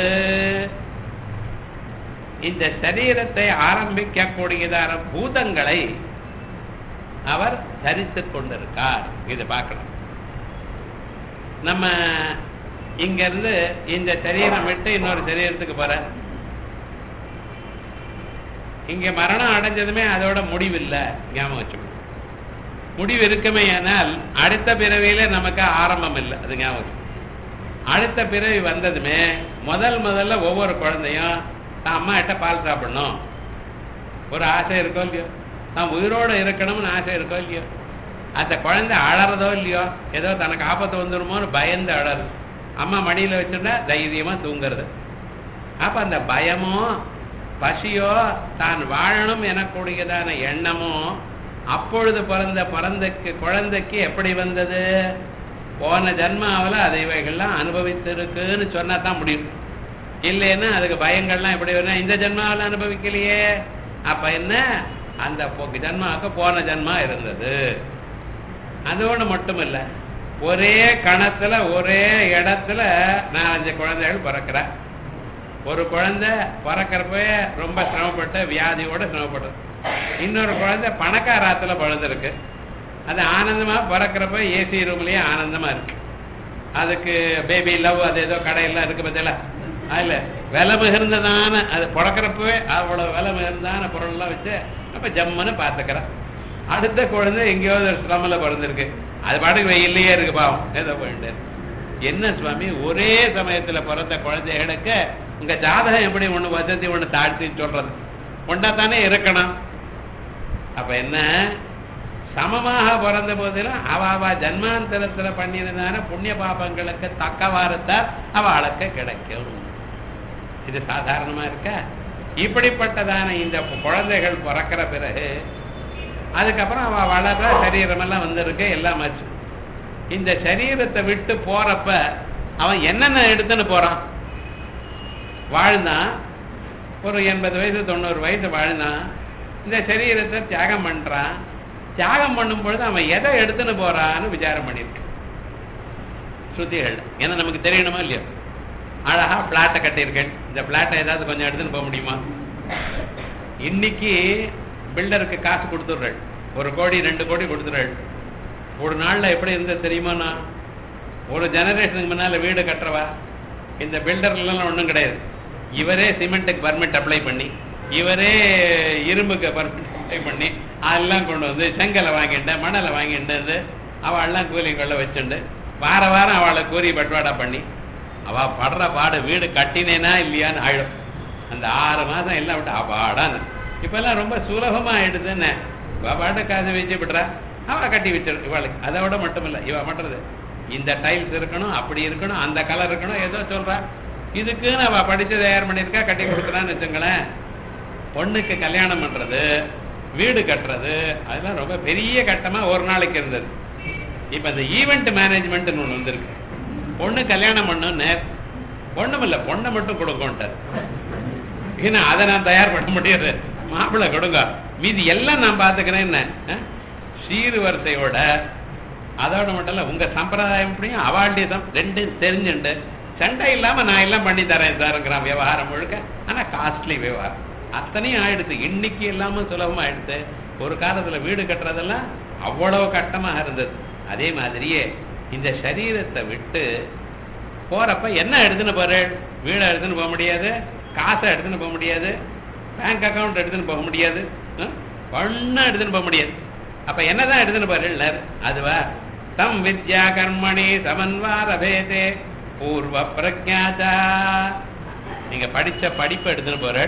இந்த சரீரத்தை ஆரம்பிக்க கூடியதான பூதங்களை அவர் தரித்துக் கொண்டிருக்கார் இது பார்க்கணும் நம்ம இங்க இருந்து இந்த சரீரம் விட்டு இன்னொரு சரீரத்துக்கு போற இங்க மரணம் அடைஞ்சதுமே அதோட முடிவில்லை ஞாபகம் வச்சுக்கணும் முடிவு இருக்குமே ஆனால் அடுத்த பிறவியில நமக்கு ஆரம்பம் இல்லை அது ஞாபகம் வச்சுக்கணும். அடுத்த பிறவி வந்ததுமே முதல் முதல்ல ஒவ்வொரு குழந்தையும் தான் அம்மா கிட்ட பால் சாப்பிடணும் ஒரு ஆசை இருக்கோ இல்லையோ தான் உயிரோடு இருக்கணும்னு ஆசை இருக்கோ இல்லையோ அந்த குழந்தை அழறதோ இல்லையோ ஏதோ தனக்கு ஆபத்து வந்துருமோன்னு பயந்து அழறது அம்மா மடியில் வச்சுட்டா தைரியமா தூங்குறது அப்ப அந்த பயமோ பசியோ தான் வாழணும் எனக்கூடியதான எண்ணமோ அப்பொழுது பிறந்த பிறந்தக்கு குழந்தைக்கு எப்படி வந்தது போன ஜன்மாவில் அது இவைகள்லாம் அனுபவித்திருக்குன்னு சொன்னா தான் முடியும் இல்லைன்னா அதுக்கு பயங்கள்லாம் எப்படி வேணும் இந்த ஜென்மாவில் அனுபவிக்கலையே அப்ப என்ன அந்த பொ- ஜன்மாவுக்கு போன ஜன்மா இருந்தது அதோடு மட்டும் இல்ல ஒரே கணத்துல ஒரே இடத்துல நாலஞ்சு குழந்தைகள் பிறக்கிற ஒரு குழந்தை பிறக்கிறப்ப ரொம்ப சிரமப்பட்டு வியாதியோட சிரமப்பட்டது இன்னொரு குழந்தை பணக்காராத்துல பிறந்திருக்கு அது ஆனந்தமா பிறக்கிறப்ப ஏசி ரூம்லயே ஆனந்தமா இருக்கு அதுக்கு பேபி லவ் அது ஏதோ கடையெல்லாம் இருக்கு பார்த்தீங்களா அதுல விலை மிகுந்ததான அது பிறக்கிறப்பவே அவ்வளவு விலை மிகுந்ததான பொருள்லாம் வச்சு அப்ப ஜம்முன்னு பார்த்துக்கிறேன் அடுத்த குழந்தை எங்கேயோ ஒரு சிரமல பிறந்திருக்கு அது பாட்டுக்கு வெயிலையே இருக்கு பாவம் ஏதோ போயிட்டு இருக்கு. என்ன சுவாமி ஒரே சமயத்துல பிறந்த குழந்தைகளுக்கு உங்க ஜாதகம் எப்படி ஒண்ணு வசதி ஒண்ணு தாழ்த்தி சொல்றது ஒன்றா தானே இருக்கணும் அப்ப என்ன சமமாக பிறந்த போதிலும் அவ அவ ஜன்மாந்தரத்துல பண்ணினதான புண்ணிய பாபங்களுக்கு தக்கவாறுத்தான் அவளுக்கு கிடைக்கும் இது சாதாரணமா இருக்கா இப்படிப்பட்டதான இந்த குழந்தைகள் பிறக்கிற பிறகு அதுக்கப்புறம் அவ வளர்ற சரீரமெல்லாம் வந்திருக்கு எல்லாம் ஆச்சு இந்த சரீரத்தை விட்டு போறப்ப அவன் என்னென்ன எடுத்துன்னு போறான் வாழ்ந்தான் ஒரு எண்பது வயசு தொண்ணூறு வயசு வாழ்ந்தான் இந்த சரீரத்தை தியாகம் பண்றான் தியாகம் பண்ணும் பொழுது அவன் எதை எடுத்துன்னு போறான்னு விசாரம் பண்ணியிருக்கு ஸ்ருதிகள் ஏன்னா நமக்கு தெரியணுமா இல்லையோ அழகா பிளாட்டை கட்டியிருக்கேன் இந்த பிளாட்டை ஏதாவது கொஞ்சம் எடுத்துன்னு போக முடியுமா இன்னைக்கு பில்டருக்கு காசு கொடுத்துடுறேன் ஒரு கோடி ரெண்டு கோடி கொடுத்துடுறேன் ஒரு நாள்ல எப்படி இருந்தது தெரியுமாண்ணா ஒரு ஜெனரேஷனுக்கு முன்னால வீடு கட்டுறவா இந்த பில்டர்லாம் ஒன்றும் கிடையாது இவரே சிமெண்ட்டுக்கு பர்மிட் அப்ளை பண்ணி இவரே இரும்புக்கு பர்மிட் அப்ளை பண்ணி அதெல்லாம் கொண்டு வந்து செங்கலை வாங்கிட்டு மணலை வாங்கிட்டு வந்து அவள்லாம் கூலி கொள்ள வச்சுண்டு வார வாரம் அவளை கூறி பட்வாடா பண்ணி அவ படுற பாடு வீடு கட்டினேனா இல்லையான்னு ஆயிடும் அந்த ஆறு மாதம் எல்லாம் விட்டு அப்பாடான்னு இப்பெல்லாம் ரொம்ப சுலபமா ஆயிடுதுன்னு இவ பாட்டு காசு வச்சு விடுறா அவ கட்டி வச்சிரு இவளுக்கு அதை விட மட்டும் இல்லை இவ பண்றது இந்த டைல்ஸ் இருக்கணும் அப்படி இருக்கணும் அந்த கலர் இருக்கணும் ஏதோ சொல்றா இதுக்குன்னு அவ படிச்சு தயார் பண்ணியிருக்கா கட்டி கொடுக்குறான்னு வச்சுங்களேன் பொண்ணுக்கு கல்யாணம் பண்றது வீடு கட்டுறது அதெல்லாம் ரொம்ப பெரிய கட்டமா ஒரு நாளைக்கு இருந்தது இப்ப இந்த ஈவெண்ட் மேனேஜ்மெண்ட்னு ஒண்ணு வந்திருக்கு பொண்ணு கல்யாணம் பண்ணுன்னு ஒண்ணும் இல்ல பொண்ணை மட்டும் கொடுக்கோன்ட்டார் ஏன்னா அதை நான் தயார் பண்ண முடியாது மாப்பிள்ளை கொடுங்க மீதி எல்லாம் நான் பாத்துக்கிறேன் என்ன அஹ்? சீர் வரிசையோட அதோட மட்டும் இல்ல உங்க சம்பிரதாயம் எப்படியும் அவாழ்டிய தான் ரெண்டும் தெரிஞ்சுண்டு சண்டை இல்லாம நான் எல்லாம் பண்ணி தரேன் சாருங்கிறான் விவகாரம் முழுக்க ஆனா காஸ்ட்லி விவகாரம் அத்தனையும் ஆயிடுது இன்னைக்கு இல்லாம சுலபமா ஆயிடுது ஒரு காலத்துல வீடு கட்டுறதெல்லாம் அவ்வளவு கட்டமாக இருந்தது அதே மாதிரியே இந்த சரீரத்தை விட்டு போறப்ப என்ன எடுத்துன்னு போற வீடை எடுத்துன்னு போக முடியாது காசை எடுத்துன்னு போக முடியாது பேங்க் அக்கவுண்ட் எடுத்துன்னு போக முடியாது ஒன்னும் எடுத்துன்னு போக முடியாது அப்ப என்னதான் எடுத்துன்னு போறேன் அதுவா தம் வித்யா கர்மணி சமன்வார பேதே பூர்வ பிரஜாச்சா நீங்க படிச்ச படிப்பு எடுத்துன்னு போற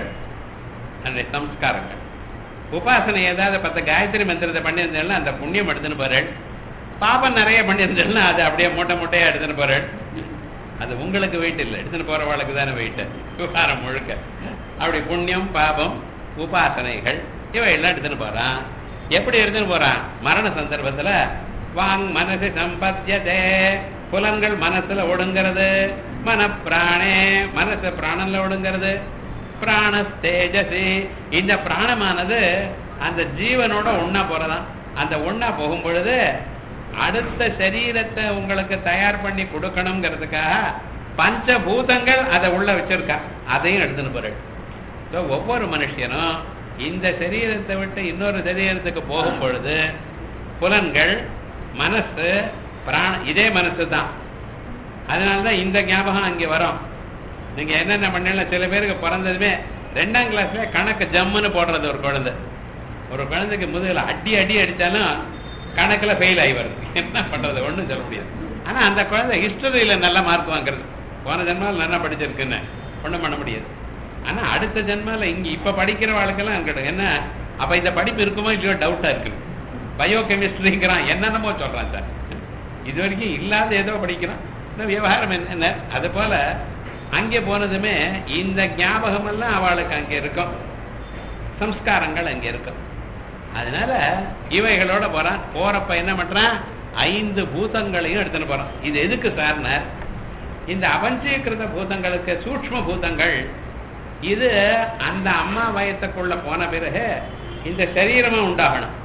அந்த சம்ஸ்காரங்கள் உபாசனை ஏதாவது பத்து காயத்ரி மந்திரத்தை பண்ணியிருந்தேன்னா அந்த புண்ணியம் எடுத்துன்னு போறேன் பாபம் நிறைய பண்ணியிருந்தேன்னா அது அப்படியே மூட்டை மூட்டையா எடுத்துன்னு போறேன் அது உங்களுக்கு வெயிட் இல்லை எடுத்துன்னு போறவாளுக்கு தானே வெயிட் விவகாரம் முழுக்க அப்படி புண்ணியம் பாபம் உபாசனைகள் இவை எல்லாம் எடுத்துன்னு போறான் எப்படி எடுத்துன்னு போறான் மரண சந்தர்ப்பத்துல வாங் மனசு சம்பத்தியதே புலன்கள் மனசுல ஒடுங்கிறது மன பிராணே மனசு பிராணன்ல ஒடுங்கிறது பிராண தேஜசி இந்த பிராணமானது அந்த ஜீவனோட ஒண்ணா போறதாம் அந்த ஒண்ணா போகும் பொழுது அடுத்த சரீரத்தை உங்களுக்கு தயார் பண்ணி கொடுக்கணுங்கிறதுக்காக பஞ்சபூதங்கள் அதை உள்ள வச்சிருக்கா அதையும் எடுத்துன்னு போறேன் So, ஒவ்வொரு மனுஷனும் இந்த சரீரத்தை விட்டு இன்னொரு சரீரத்துக்கு போகும் பொழுது புலன்கள் மனசு பிராண இதே மனசு தான் அதனாலதான் இந்த ஞாபகம் அங்கே வரும் நீங்க என்னென்ன பண்ணல சில பேருக்கு பிறந்ததுமே ரெண்டாம் கிளாஸ்ல கணக்கு ஜம்முன்னு போடுறது ஒரு குழந்தை ஒரு குழந்தைக்கு முதுகுல அடி அடி அடிச்சாலும் கணக்குல ஃபெயில் ஆகி வருது என்ன பண்றது ஒண்ணும் சொல்ல முடியாது ஆனா அந்த குழந்தை ஹிஸ்டரியில நல்ல மார்க் வாங்குறது போன ஜென்மாவில் நல்லா படிச்சிருக்குன்னு ஒண்ணும் பண்ண முடியாது ஆனா அடுத்த ஜென்மால இங்க இப்ப படிக்கிற வாழ்க்கெல்லாம் அங்கிடும் என்ன அப்ப இந்த படிப்பு இருக்குமோ இல்லையோ டவுட்டா இருக்கு பயோ கெமிஸ்ட்ரிங்கிறான் என்னென்னமோ சொல்றான் சார் இது வரைக்கும் இல்லாத ஏதோ படிக்கிறான் இந்த விவகாரம் என்ன அது போல அங்கே போனதுமே இந்த ஞாபகம் எல்லாம் அவளுக்கு அங்கே இருக்கும் சம்ஸ்காரங்கள் அங்கே இருக்கும் அதனால இவைகளோட போறான் போறப்ப என்ன பண்றான் ஐந்து பூதங்களையும் எடுத்துன்னு போறான் இது எதுக்கு சார்னார் இந்த அபஞ்சீகிருத பூதங்களுக்கு சூக்ஷ்ம பூதங்கள் இது அந்த அம்மா வயத்துக்குள்ள போன பிறகு இந்த சரீரமா உண்டாகணும்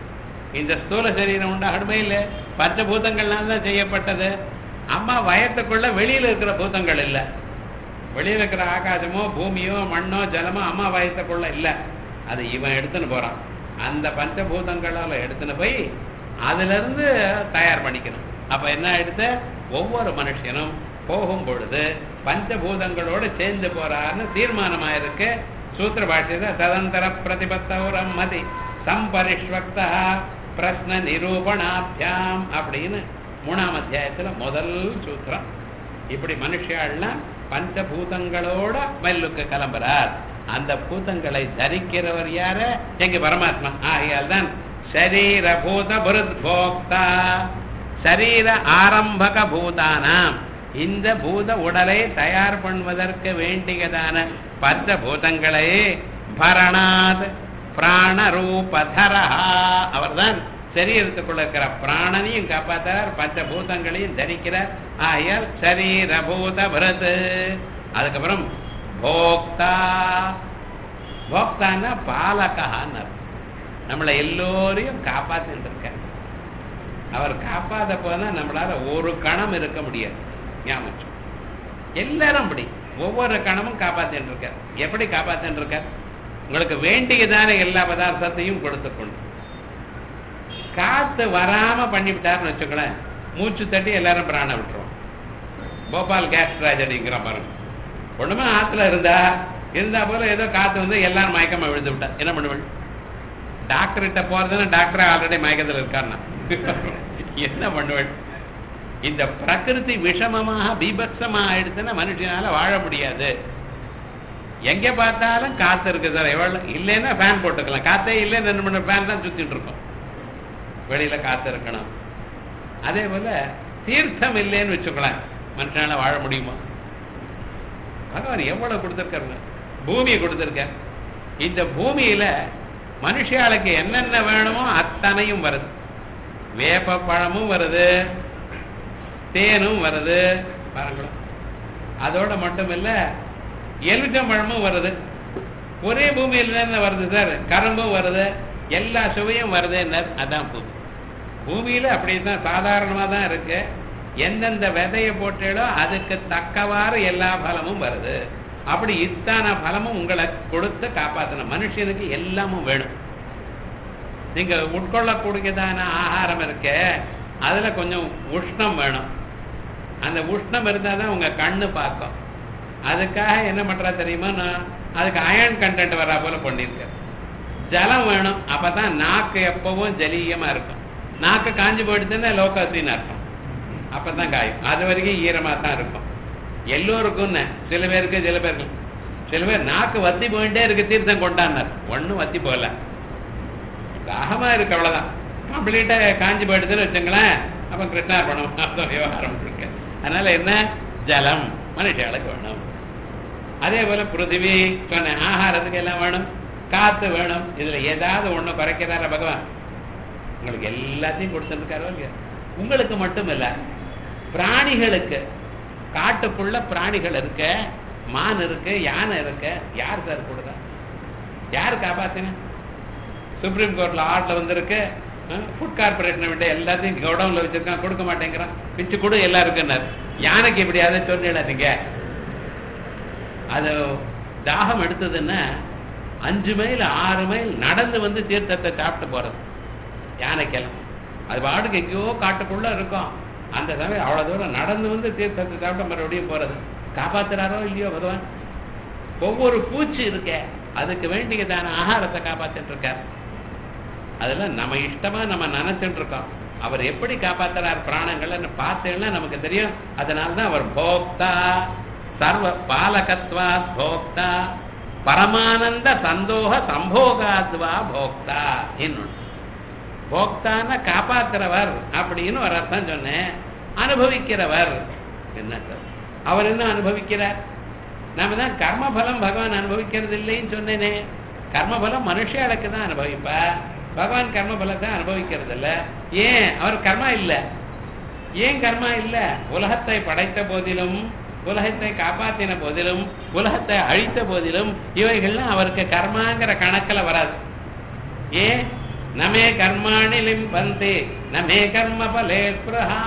இந்த ஸ்தூல சரீரம் உண்டாகணுமே இல்லை பஞ்சபூதங்கள்லாம் தான் செய்யப்பட்டது அம்மா வயத்துக்குள்ள வெளியில இருக்கிற பூதங்கள் இல்லை வெளியில இருக்கிற ஆகாசமோ பூமியோ மண்ணோ ஜலமோ அம்மா வயத்துக்குள்ள இல்லை அது இவன் எடுத்துன்னு போறான் அந்த பஞ்சபூதங்களால எடுத்துன்னு போய் அதுல இருந்து தயார் பண்ணிக்கணும் அப்ப என்ன ஆயிடுத்து ஒவ்வொரு மனுஷனும் போகும் பொழுது பஞ்சபூதங்களோடு சேர்ந்து போறான்னு தீர்மானமா இருக்கு சூத்திர பாஷ்யத ததந்தர பிரதிபத்தௌரம் மதி சம்பரிஷ்வக்தா பிரஸ்ன நிரூபணாபியாம் அப்படின்னு மூணாம் அத்தியாயத்துல முதல் சூத்திரம் இப்படி மனுஷாள்லாம் பஞ்சபூதங்களோட மல்லுக்கு கிளம்புறார் அந்த பூதங்களை தரிக்கிறவர் யாரு எங்க பரமாத்மா ஆகையால் தான் சரீர பூத புருத்போக்தா சரீர ஆரம்பக பூதானாம் இந்த பூத உடலை தயார் பண்ணுவதற்கு வேண்டியதான பஞ்ச பூதங்களை பரணாத் பிராணரூபதரா அவர்தான் சரீரத்துக்குள்ள இருக்கிற பிராணனையும் காப்பாத்துறார் பஞ்சபூதங்களையும் தரிக்கிறார் ஆகையால் சரீரபூத விரது அதுக்கப்புறம் போக்தா போக்தான்னா பாலகான்னு நம்மளை எல்லோரையும் காப்பாத்திட்டு இருக்க அவர் காப்பாத போனா நம்மளால ஒரு கணம் இருக்க முடியாது ஞாபகம் எல்லாரும் அப்படி ஒவ்வொரு கணமும் காப்பாத்தின்னு இருக்கார் எப்படி காப்பாத்தின்னு இருக்கார் உங்களுக்கு வேண்டியதான எல்லா பதார்த்தத்தையும் கொடுத்து கொண்டு காத்து வராம பண்ணிவிட்டாருன்னு வச்சுக்கோங்களேன் மூச்சு தட்டி எல்லாரும் பிராண விட்டுருவோம் போபால் கேஸ் ட்ராஜடிங்கிற பாருங்க ஒண்ணுமே ஆத்துல இருந்தா இருந்தா போல ஏதோ காத்து வந்து எல்லாரும் மயக்கமா விழுந்து விட்டா என்ன பண்ணுவேன் டாக்டர்கிட்ட போறதுன்னா டாக்டர் ஆல்ரெடி மயக்கத்தில் இருக்காருன்னா என்ன பண்ணுவேன் இந்த பிரகிருதி விஷமமாக பீபத்சமா ஆயிடுச்சுன்னா மனுஷனால வாழ முடியாது எங்க பார்த்தாலும் காத்து இருக்கு சார் எவ்வளவு இல்லைன்னா ஃபேன் போட்டுக்கலாம் காத்தே இல்லைன்னு என்ன பண்ண ஃபேன் தான் சுத்திட்டு இருக்கோம் வெளியில காத்து இருக்கணும் அதே போல தீர்த்தம் இல்லைன்னு வச்சுக்கலாம் மனுஷனால வாழ முடியுமா பகவான் எவ்வளவு கொடுத்திருக்காருங்க பூமியை கொடுத்திருக்கார் இந்த பூமியில மனுஷாளுக்கு என்னென்ன வேணுமோ அத்தனையும் வருது வேப்ப பழமும் வருது தேனும் வருது பாருங்களேன் அதோட மட்டும் இல்ல எலுச்சம்பழமும் வருது ஒரே பூமியில என்ன வருது சார் கரும்பும் வருது எல்லா சுவையும் வருதுன்னு அதான் பூமி பூமியில அப்படிதான் சாதாரணமா தான் இருக்கு எந்தெந்த விதையை போட்டீங்களோ அதுக்கு தக்கவாறு எல்லா பலமும் வருது அப்படி இத்தனை பலமும் உங்களை கொடுத்து காப்பாற்றணும் மனுஷனுக்கு எல்லாமும் வேணும் நீங்க உட்கொள்ளக்கூடியதான ஆகாரம் இருக்கே அதுல கொஞ்சம் உஷ்ணம் வேணும் அந்த உஷ்ணம் இருந்தால் தான் உங்க கண்ணு பார்க்கும் அதுக்காக என்ன பண்றா தெரியுமா நான் அதுக்கு அயன் கண்டென்ட் வரா போல பண்ணியிருக்கேன் ஜலம் வேணும் அப்பதான் நாக்கு எப்பவும் ஜலீயமா இருக்கும் நாக்கு காஞ்சி போயிடுச்சுன்னா லோகத்தின்னு அர்த்தம் அப்பதான் காயும் அது வரைக்கும் ஈரமா தான் இருக்கும் எல்லோருக்கும் சில பேருக்கு சில பேருக்கு சில பேர் நாக்கு வத்தி போயிட்டே இருக்கு தீர்த்தம் கொண்டாடினார் ஒன்றும் வத்தி போகல தாகமா இருக்கு அவ்வளவுதான் கம்ப்ளீட்டா காஞ்சி போயிடுதுன்னு வச்சுங்களேன் அப்ப கிருஷ்ணார்பணம் அர்த்தம் விவகாரம் இருக்கு அதனால என்ன ஜலம் மனுஷாளுக்கு வேணும் அதே போல பிருத்திவி சொன்ன ஆகாரத்துக்கு எல்லாம் வேணும் காத்து வேணும் இதுல ஏதாவது ஒண்ணு குறைக்கிறார பகவான் உங்களுக்கு எல்லாத்தையும் கொடுத்துருக்காரோ இல்லையா உங்களுக்கு மட்டும் இல்ல பிராணிகளுக்கு காட்டுக்குள்ள பிராணிகள் இருக்க மான் இருக்கு யானை இருக்கு யார் சார் கொடுதா யார் காப்பாத்தின சுப்ரீம் கோர்ட்ல ஆர்டர் வந்திருக்கு ஃபுட் கார்பரேஷனை விட்டு எல்லாத்தையும் கவுடவுன்ல வச்சிருக்கான் கொடுக்க மாட்டேங்கிறான் பிச்சு கொடு எல்லாருக்குன்னாரு யானைக்கு இப்படி அதை சொன்னீங்க அது தாகம் எடுத்ததுன்னா அஞ்சு மைல் ஆறு மைல் நடந்து வந்து தீர்த்தத்தை சாப்பிட்டு போறது யானைக்கெல்லாம் அது பாட்டுக்கு எங்கேயோ காட்டுக்குள்ள இருக்கும் அந்த சமயம் அவ்வளவு தூரம் நடந்து வந்து தீர்த்தத்தை சாப்பிட்டு மறுபடியும் போறது காப்பாத்துறாரோ இல்லையோ பகவான் ஒவ்வொரு பூச்சி இருக்க அதுக்கு வேண்டியதான ஆகாரத்தை காப்பாத்திட்டு இருக்கார் அதெல்லாம் நம்ம இஷ்டமா நம்ம நினைச்சிட்டு இருக்கோம் அவர் எப்படி காப்பாத்துறார் பிராணங்கள்னு பார்த்தேன்னா நமக்கு தெரியும் அதனால தான் அவர் போக்தா சர்வ பாலகத்வா போக்தா பரமானந்த சந்தோக சம்போகாத்வா போக்தா இன்னொன்று போக்தான காப்பாத்துறவர் அப்படின்னு ஒரு அர்த்தம் சொன்னேன் அனுபவிக்கிறவர் என்ன சார் அவர் என்ன அனுபவிக்கிறார் நாம தான் கர்மபலம் பகவான் அனுபவிக்கிறது இல்லைன்னு சொன்னேனே கர்மபலம் மனுஷாளுக்கு தான் அனுபவிப்பா பகவான் கர்மபலத்தை அனுபவிக்கிறது இல்ல ஏன் அவர் கர்மா இல்ல ஏன் கர்மா இல்ல உலகத்தை படைத்த போதிலும் உலகத்தை காப்பாத்தின போதிலும் உலகத்தை அழித்த போதிலும் இவைகள்லாம் அவருக்கு கர்மாங்கிற கணக்குல வராது ஏன் நமே கர்மாணி லிம்பந்தி நமே கர்ம பலே ஸ்பிருஹா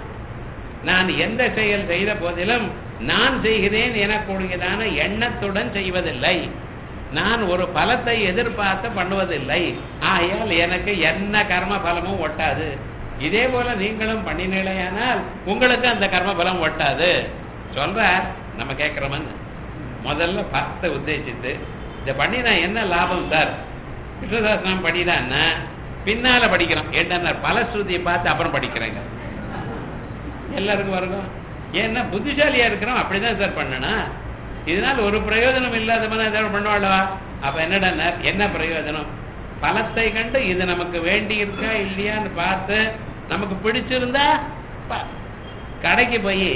நான் எந்த செயல் செய்த போதிலும் நான் செய்கிறேன் எனக்கூடியதான எண்ணத்துடன் செய்வதில்லை நான் ஒரு பலத்தை எதிர்பார்த்து பண்ணுவதில்லை ஆகையால் எனக்கு என்ன கர்ம பலமும் ஒட்டாது இதே போல நீங்களும் பண்ணினீங்களேயானால் உங்களுக்கு அந்த கர்ம பலம் ஒட்டாது சொல்றார் நம்ம கேட்கிறோமன்னு முதல்ல பத்தை உத்தேசித்து இதை பண்ணி நான் என்ன லாபம் சார் விஸ்வதாசனம் படிதான்னா பின்னால படிக்கிறோம் என்ன பலஸ்ருதியை பார்த்து அப்புறம் படிக்கிறேங்க எல்லாருக்கும் வருகும் ஏன்னா புத்திசாலியா இருக்கிறோம் அப்படிதான் சார் பண்ணணும் இதனால ஒரு பிரயோஜனம் இல்லாத மாதிரி ஏதாவது பண்ணுவாளவா அப்ப என்னடா என்ன பிரயோஜனம் பலத்தை கண்டு இது நமக்கு வேண்டி இருக்கா இல்லையான்னு பார்த்து நமக்கு பிடிச்சிருந்தா ப- கடைக்கு போய்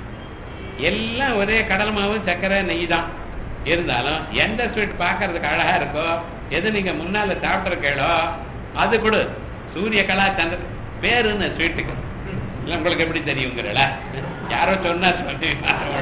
எல்லாம் ஒரே கடல் மாவு சர்க்கரை நெய் தான் இருந்தாலும் எந்த ஸ்வீட் பார்க்கறதுக்கு அழகா இருக்கோ எது நீங்க முன்னால சாப்பிட்ருக்கீங்களோ அது கொடு சூரிய கலா சந்திர பேருன்னு ஸ்வீட்டுக்கு இல்லை உங்களுக்கு எப்படி தெரியுங்கிறல யாரோ சொன்னா சொல்லி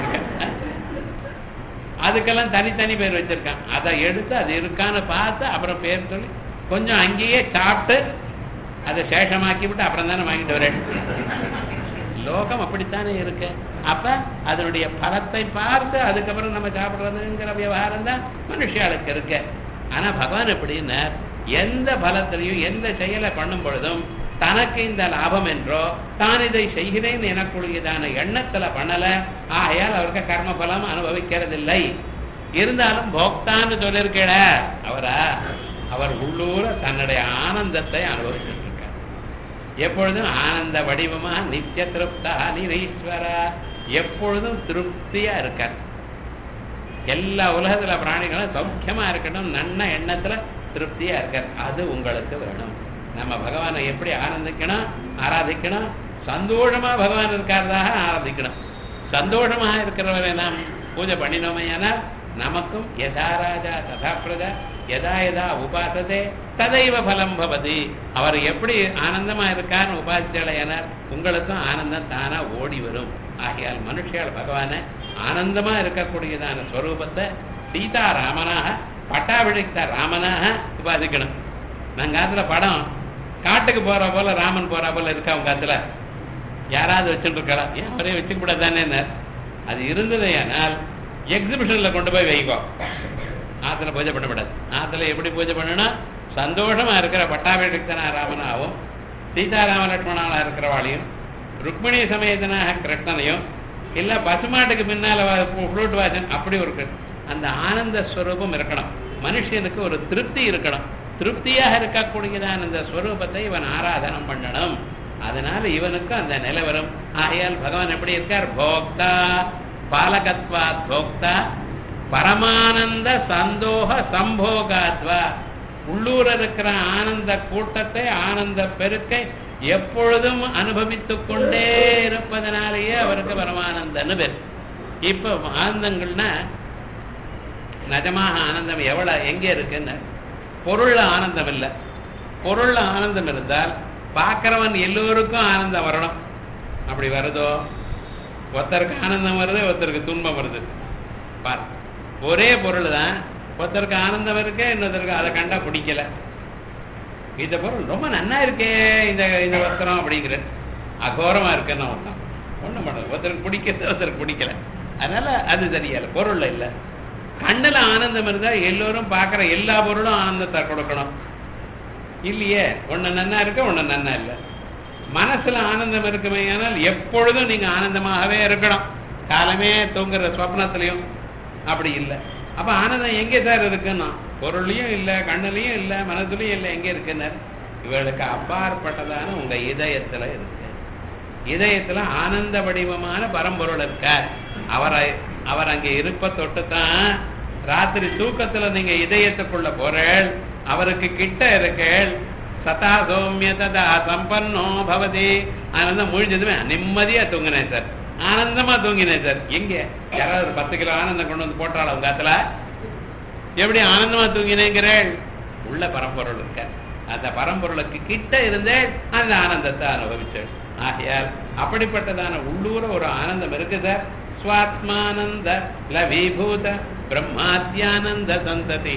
அதுக்கெல்லாம் தனித்தனி பேர் வச்சிருக்கான் அதை எடுத்து அது இருக்கான்னு பார்த்து அப்புறம் பேர் சொல்லி கொஞ்சம் அங்கேயே சாப்பிட்டு அதை சேஷமாக்கி விட்டு அப்புறம் தானே வாங்கிட்டு வரேன் லோகம் அப்படித்தானே இருக்கு அப்ப அதனுடைய பலத்தை பார்த்து அதுக்கப்புறம் நம்ம சாப்பிடுறதுங்கிற விவகாரம் தான் மனுஷாளுக்கு இருக்கு ஆனா பகவான் எப்படின்னா எந்த பலத்திலையும் எந்த செயலை பண்ணும் பொழுதும் தனக்கு இந்த லாபம் என்றோ தான் இதை செய்கிறேன் எனக்குரியதான எண்ணத்துல பண்ணல ஆகையால் அவருக்கு கர்ம பலம் அனுபவிக்கிறதில்லை இருந்தாலும் போக்தான்னு சொல்லியிருக்கேட அவரா அவர் உள்ளூர தன்னுடைய ஆனந்தத்தை அனுபவிச்சுட்டு இருக்கார் எப்பொழுதும் ஆனந்த வடிவமா நித்திய திருப்தா நிரீஸ்வரா எப்பொழுதும் திருப்தியா இருக்கார் எல்லா உலகத்துல பிராணிகளும் சௌக்கியமா இருக்கணும் நன்ன எண்ணத்துல திருப்தியா இருக்கார் அது உங்களுக்கு வேணும் நம்ம பகவானை எப்படி ஆனந்திக்கணும் ஆராதிக்கணும் சந்தோஷமா பகவான் இருக்காரதாக ஆராதிக்கணும் சந்தோஷமா இருக்கிறவரை நாம் பூஜை பண்ணினோமையானால் நமக்கும் யதா ராஜா ததா பிரஜா எதா எதா உபாசதே ததைவ பலம் பவதி அவர் எப்படி ஆனந்தமா இருக்கார்னு உபாசிச்சலையானார் உங்களுக்கும் ஆனந்தம் தானா ஓடி வரும் ஆகையால் மனுஷியால் பகவானை ஆனந்தமா இருக்கக்கூடியதான ஸ்வரூபத்தை சீதா ராமனாக பட்டாபிழித்த ராமனாக உபாசிக்கணும் நாங்க காத்துல படம் காட்டுக்கு போற போல ராமன் போற போல இருக்கா உங்க காத்துல யாராவது வச்சுட்டு இருக்கலாம் ஏன் அவரே வச்சுக்க கூடாதானே அது இருந்தது ஆனால் எக்ஸிபிஷன்ல கொண்டு போய் வைக்கோ ஆத்துல பூஜை பண்ணக்கூடாது ஆத்துல எப்படி பூஜை பண்ணணும் சந்தோஷமா இருக்கிற பட்டாபிஷிக்தனா ராமனாவும் சீதாராம லட்சுமணாலா இருக்கிறவாளையும் ருக்மிணி சமேதனாக கிருஷ்ணனையும் இல்ல பசுமாட்டுக்கு பின்னால ஃப்ளூட் வாசன் அப்படி ஒரு கிருஷ்ணன். அந்த ஆனந்த ஸ்வரூபம் இருக்கணும் மனுஷனுக்கு ஒரு திருப்தி இருக்கணும் திருப்தியாக இருக்கக்கூடியதான அந்த ஸ்வரூபத்தை இவன் ஆராதனம் பண்ணணும் அதனால இவனுக்கு அந்த நிலை வரும் ஆகையால் பகவான் எப்படி இருக்கார் போக்தா பாலகத்வாத் போக்தா பரமானந்த சந்தோக சம்போகாத்வா உள்ளூர இருக்கிற ஆனந்த கூட்டத்தை ஆனந்த பெருக்கை எப்பொழுதும் அனுபவித்துக் கொண்டே இருப்பதனாலேயே அவருக்கு பரமானந்தன்னு பேர் இப்ப ஆனந்தங்கள்னா நிஜமாக ஆனந்தம் எவ்வளவு எங்க இருக்குன்னு பொருள்ல ஆனந்தம் இல்லை பொருள்ல ஆனந்தம் இருந்தால் பார்க்கிறவன் எல்லோருக்கும் ஆனந்தம் வரணும் அப்படி வருதோ ஒருத்தருக்கு ஆனந்தம் வருது ஒருத்தருக்கு துன்பம் வருது பார் ஒரே பொருள் தான் ஒருத்தருக்கு ஆனந்தம் இருக்கு இன்னொருத்தருக்கு அதை கண்டா பிடிக்கல இந்த பொருள் ரொம்ப நன்னா இருக்கே இந்த இந்த வஸ்திரம் அப்படிங்கிற அகோரமா இருக்குன்னு ஒருத்தன் ஒண்ணும் பண்ணல ஒருத்தருக்கு பிடிக்கிறது ஒருத்தருக்கு பிடிக்கல அதனால அது சரியில்லை பொருள்ல இல்லை கண்ணுல ஆனந்தம் இருந்தா எல்லோரும் பார்க்குற எல்லா பொருளும் ஆனந்தத்தை கொடுக்கணும் இல்லையே ஒண்ணு நன்னா இருக்கு ஒண்ணு நன்னா இல்லை மனசுல ஆனந்தம் இருக்குமே ஆனால் எப்பொழுதும் நீங்க ஆனந்தமாகவே இருக்கணும் காலமே தூங்குற சொப்னத்திலையும் அப்படி இல்லை அப்ப ஆனந்தம் எங்கே சார் இருக்குன்னா பொருள்லையும் இல்லை கண்ணுலையும் இல்லை மனசுலையும் இல்லை எங்கே இருக்குன்னு இவளுக்கு அப்பாற்பட்டதான உங்க இதயத்துல இருக்கு இதயத்துல ஆனந்த வடிவமான பரம்பொருள் இருக்கார் அவரை அவர் அங்கே இருப்ப தொட்டுத்தான் ராத்திரி தூக்கத்துல நீங்க இதயத்துக்குள்ள போறேள் அவருக்கு கிட்ட இருக்கேள் சதா சௌமிய ததா சம்பன்னோ பவதி ஆனந்தம் முழிஞ்சதுமே நிம்மதியா தூங்கினேன் சார் ஆனந்தமா தூங்கினேன் சார் எங்க யாராவது ஒரு பத்து கிலோ ஆனந்தம் கொண்டு வந்து போட்டாள் உங்க காத்துல எப்படி ஆனந்தமா தூங்கினேங்கிறேள் உள்ள பரம்பொருள் இருக்க அந்த பரம்பொருளுக்கு கிட்ட இருந்தே அந்த ஆனந்தத்தை அனுபவிச்சேள் ஆகையால் அப்படிப்பட்டதான உள்ளூர ஒரு ஆனந்தம் இருக்கு சார் ஸ்வாத்மானந்த லவீபூத பிரம்மாத்யானந்த சந்ததி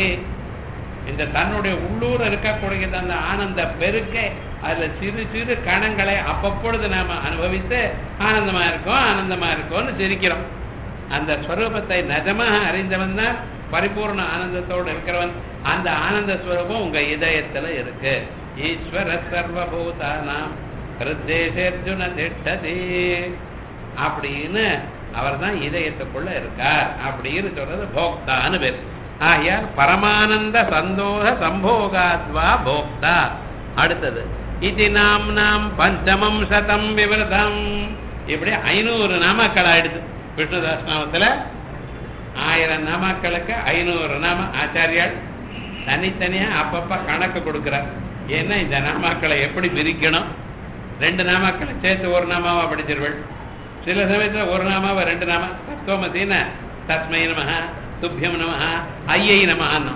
இந்த தன்னுடைய உள்ளூர இருக்கக்கூடியது அந்த ஆனந்த பெருக்கை அதுல சிறு சிறு கணங்களை அப்பப்பொழுது நாம அனுபவித்து ஆனந்தமா இருக்கோம் ஆனந்தமா இருக்கோம்னு சிரிக்கிறோம் அந்த ஸ்வரூபத்தை நிஜமாக அறிந்தவன் தான் பரிபூர்ண ஆனந்தத்தோடு இருக்கிறவன் அந்த ஆனந்த ஸ்வரூபம் உங்க இதயத்துல இருக்கு ஈஸ்வர சர்வபூதானாம் ஹிருத்தேசர்ஜுன திட்டதே அப்படின்னு அவர் தான் இதயத்துக்குள்ள இருக்கார் அப்படின்னு சொல்றது போக்தான்னு பேர் ஆகையால் பரமானந்த சந்தோஷ சம்போகாத்வா போக்தா அடுத்தது இது நாம் நாம் பஞ்சமம் சதம் விவரதம் இப்படி ஐநூறு நாமக்கள் ஆயிடுது விஷ்ணுதாஸ் நாமத்துல ஆயிரம் நாமாக்களுக்கு ஐநூறு நாம ஆச்சாரியால் தனித்தனியா அப்பப்ப கணக்கு கொடுக்கிறார் ஏன்னா இந்த நாமாக்களை எப்படி பிரிக்கணும் ரெண்டு நாமாக்களை சேர்த்து ஒரு நாமாவா படிச்சிருவள் சில சமயத்துல ஒரு நாமாவா ரெண்டு நாம தத்துவமசின தஸ்மை நமஹ துப்பியம் நமஹ ஐயை நமஹன்னு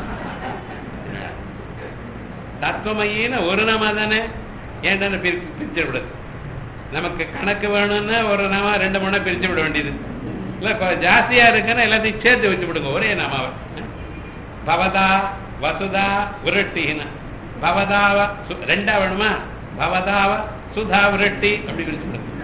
தத்துவமையின்னு ஒரு நாமா தானே ஏன்டான பிரிச்சு பிரிச்சு விடுது நமக்கு கணக்கு வேணும்னா ஒரு நாமா ரெண்டு மூணா பிரிச்சு விட வேண்டியது இல்ல கொ- ஜாஸ்தியா இருக்குன்னா எல்லாத்தையும் சேர்த்து வச்சு விடுங்க ஒரே நாமாவை பவதா வசுதா விருட்டின்னு பவதாவ சு- ரெண்டா வேணுமா பவதாவ சுதா விருட்டி அப்படி பிரிச்சு விடுங்க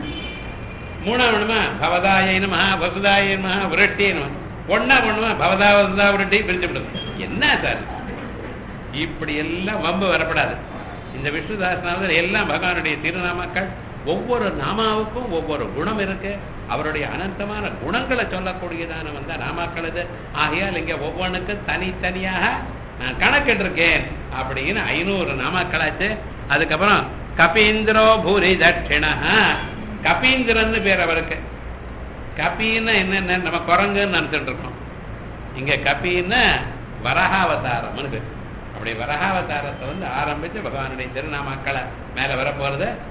மூணா வேணுமா பவதாய நம வசுதாய நம விரட்டி நம ஒன்னா பண்ணுமா பவதா வசுதா விரட்டி பிரிச்சு விடுது என்ன சார் இப்படி எல்லாம் வம்பு வரப்படாது இந்த விஷ்ணுதாசனாவது எல்லாம் பகவானுடைய திருநாமக்கள் ஒவ்வொரு நாமாவுக்கும் ஒவ்வொரு குணம் இருக்கு அவருடைய அனந்தமான குணங்களை சொல்லக்கூடியதான வந்த நாமாக்கள் இது ஆகையால் இங்க ஒவ்வொன்றுக்கும் தனித்தனியாக நான் கணக்கிட்டிருக்கேன் அப்படின்னு ஐநூறு நாமாக்களாச்சு அதுக்கப்புறம் கபீந்திரோ பூரி தட்சிணா கபீந்திரன்னு பேர் அவருக்கு கபின்னா என்னென்ன நம்ம குரங்குன்னு நினைச்சிட்டு இருக்கோம் இங்க கபின்னா வரகாவதாரம்னு பேர் அப்படி வரகாவதாரத்தை வந்து ஆரம்பிச்சு பகவானுடைய திருநாமாக்களை மேல வரப்போறது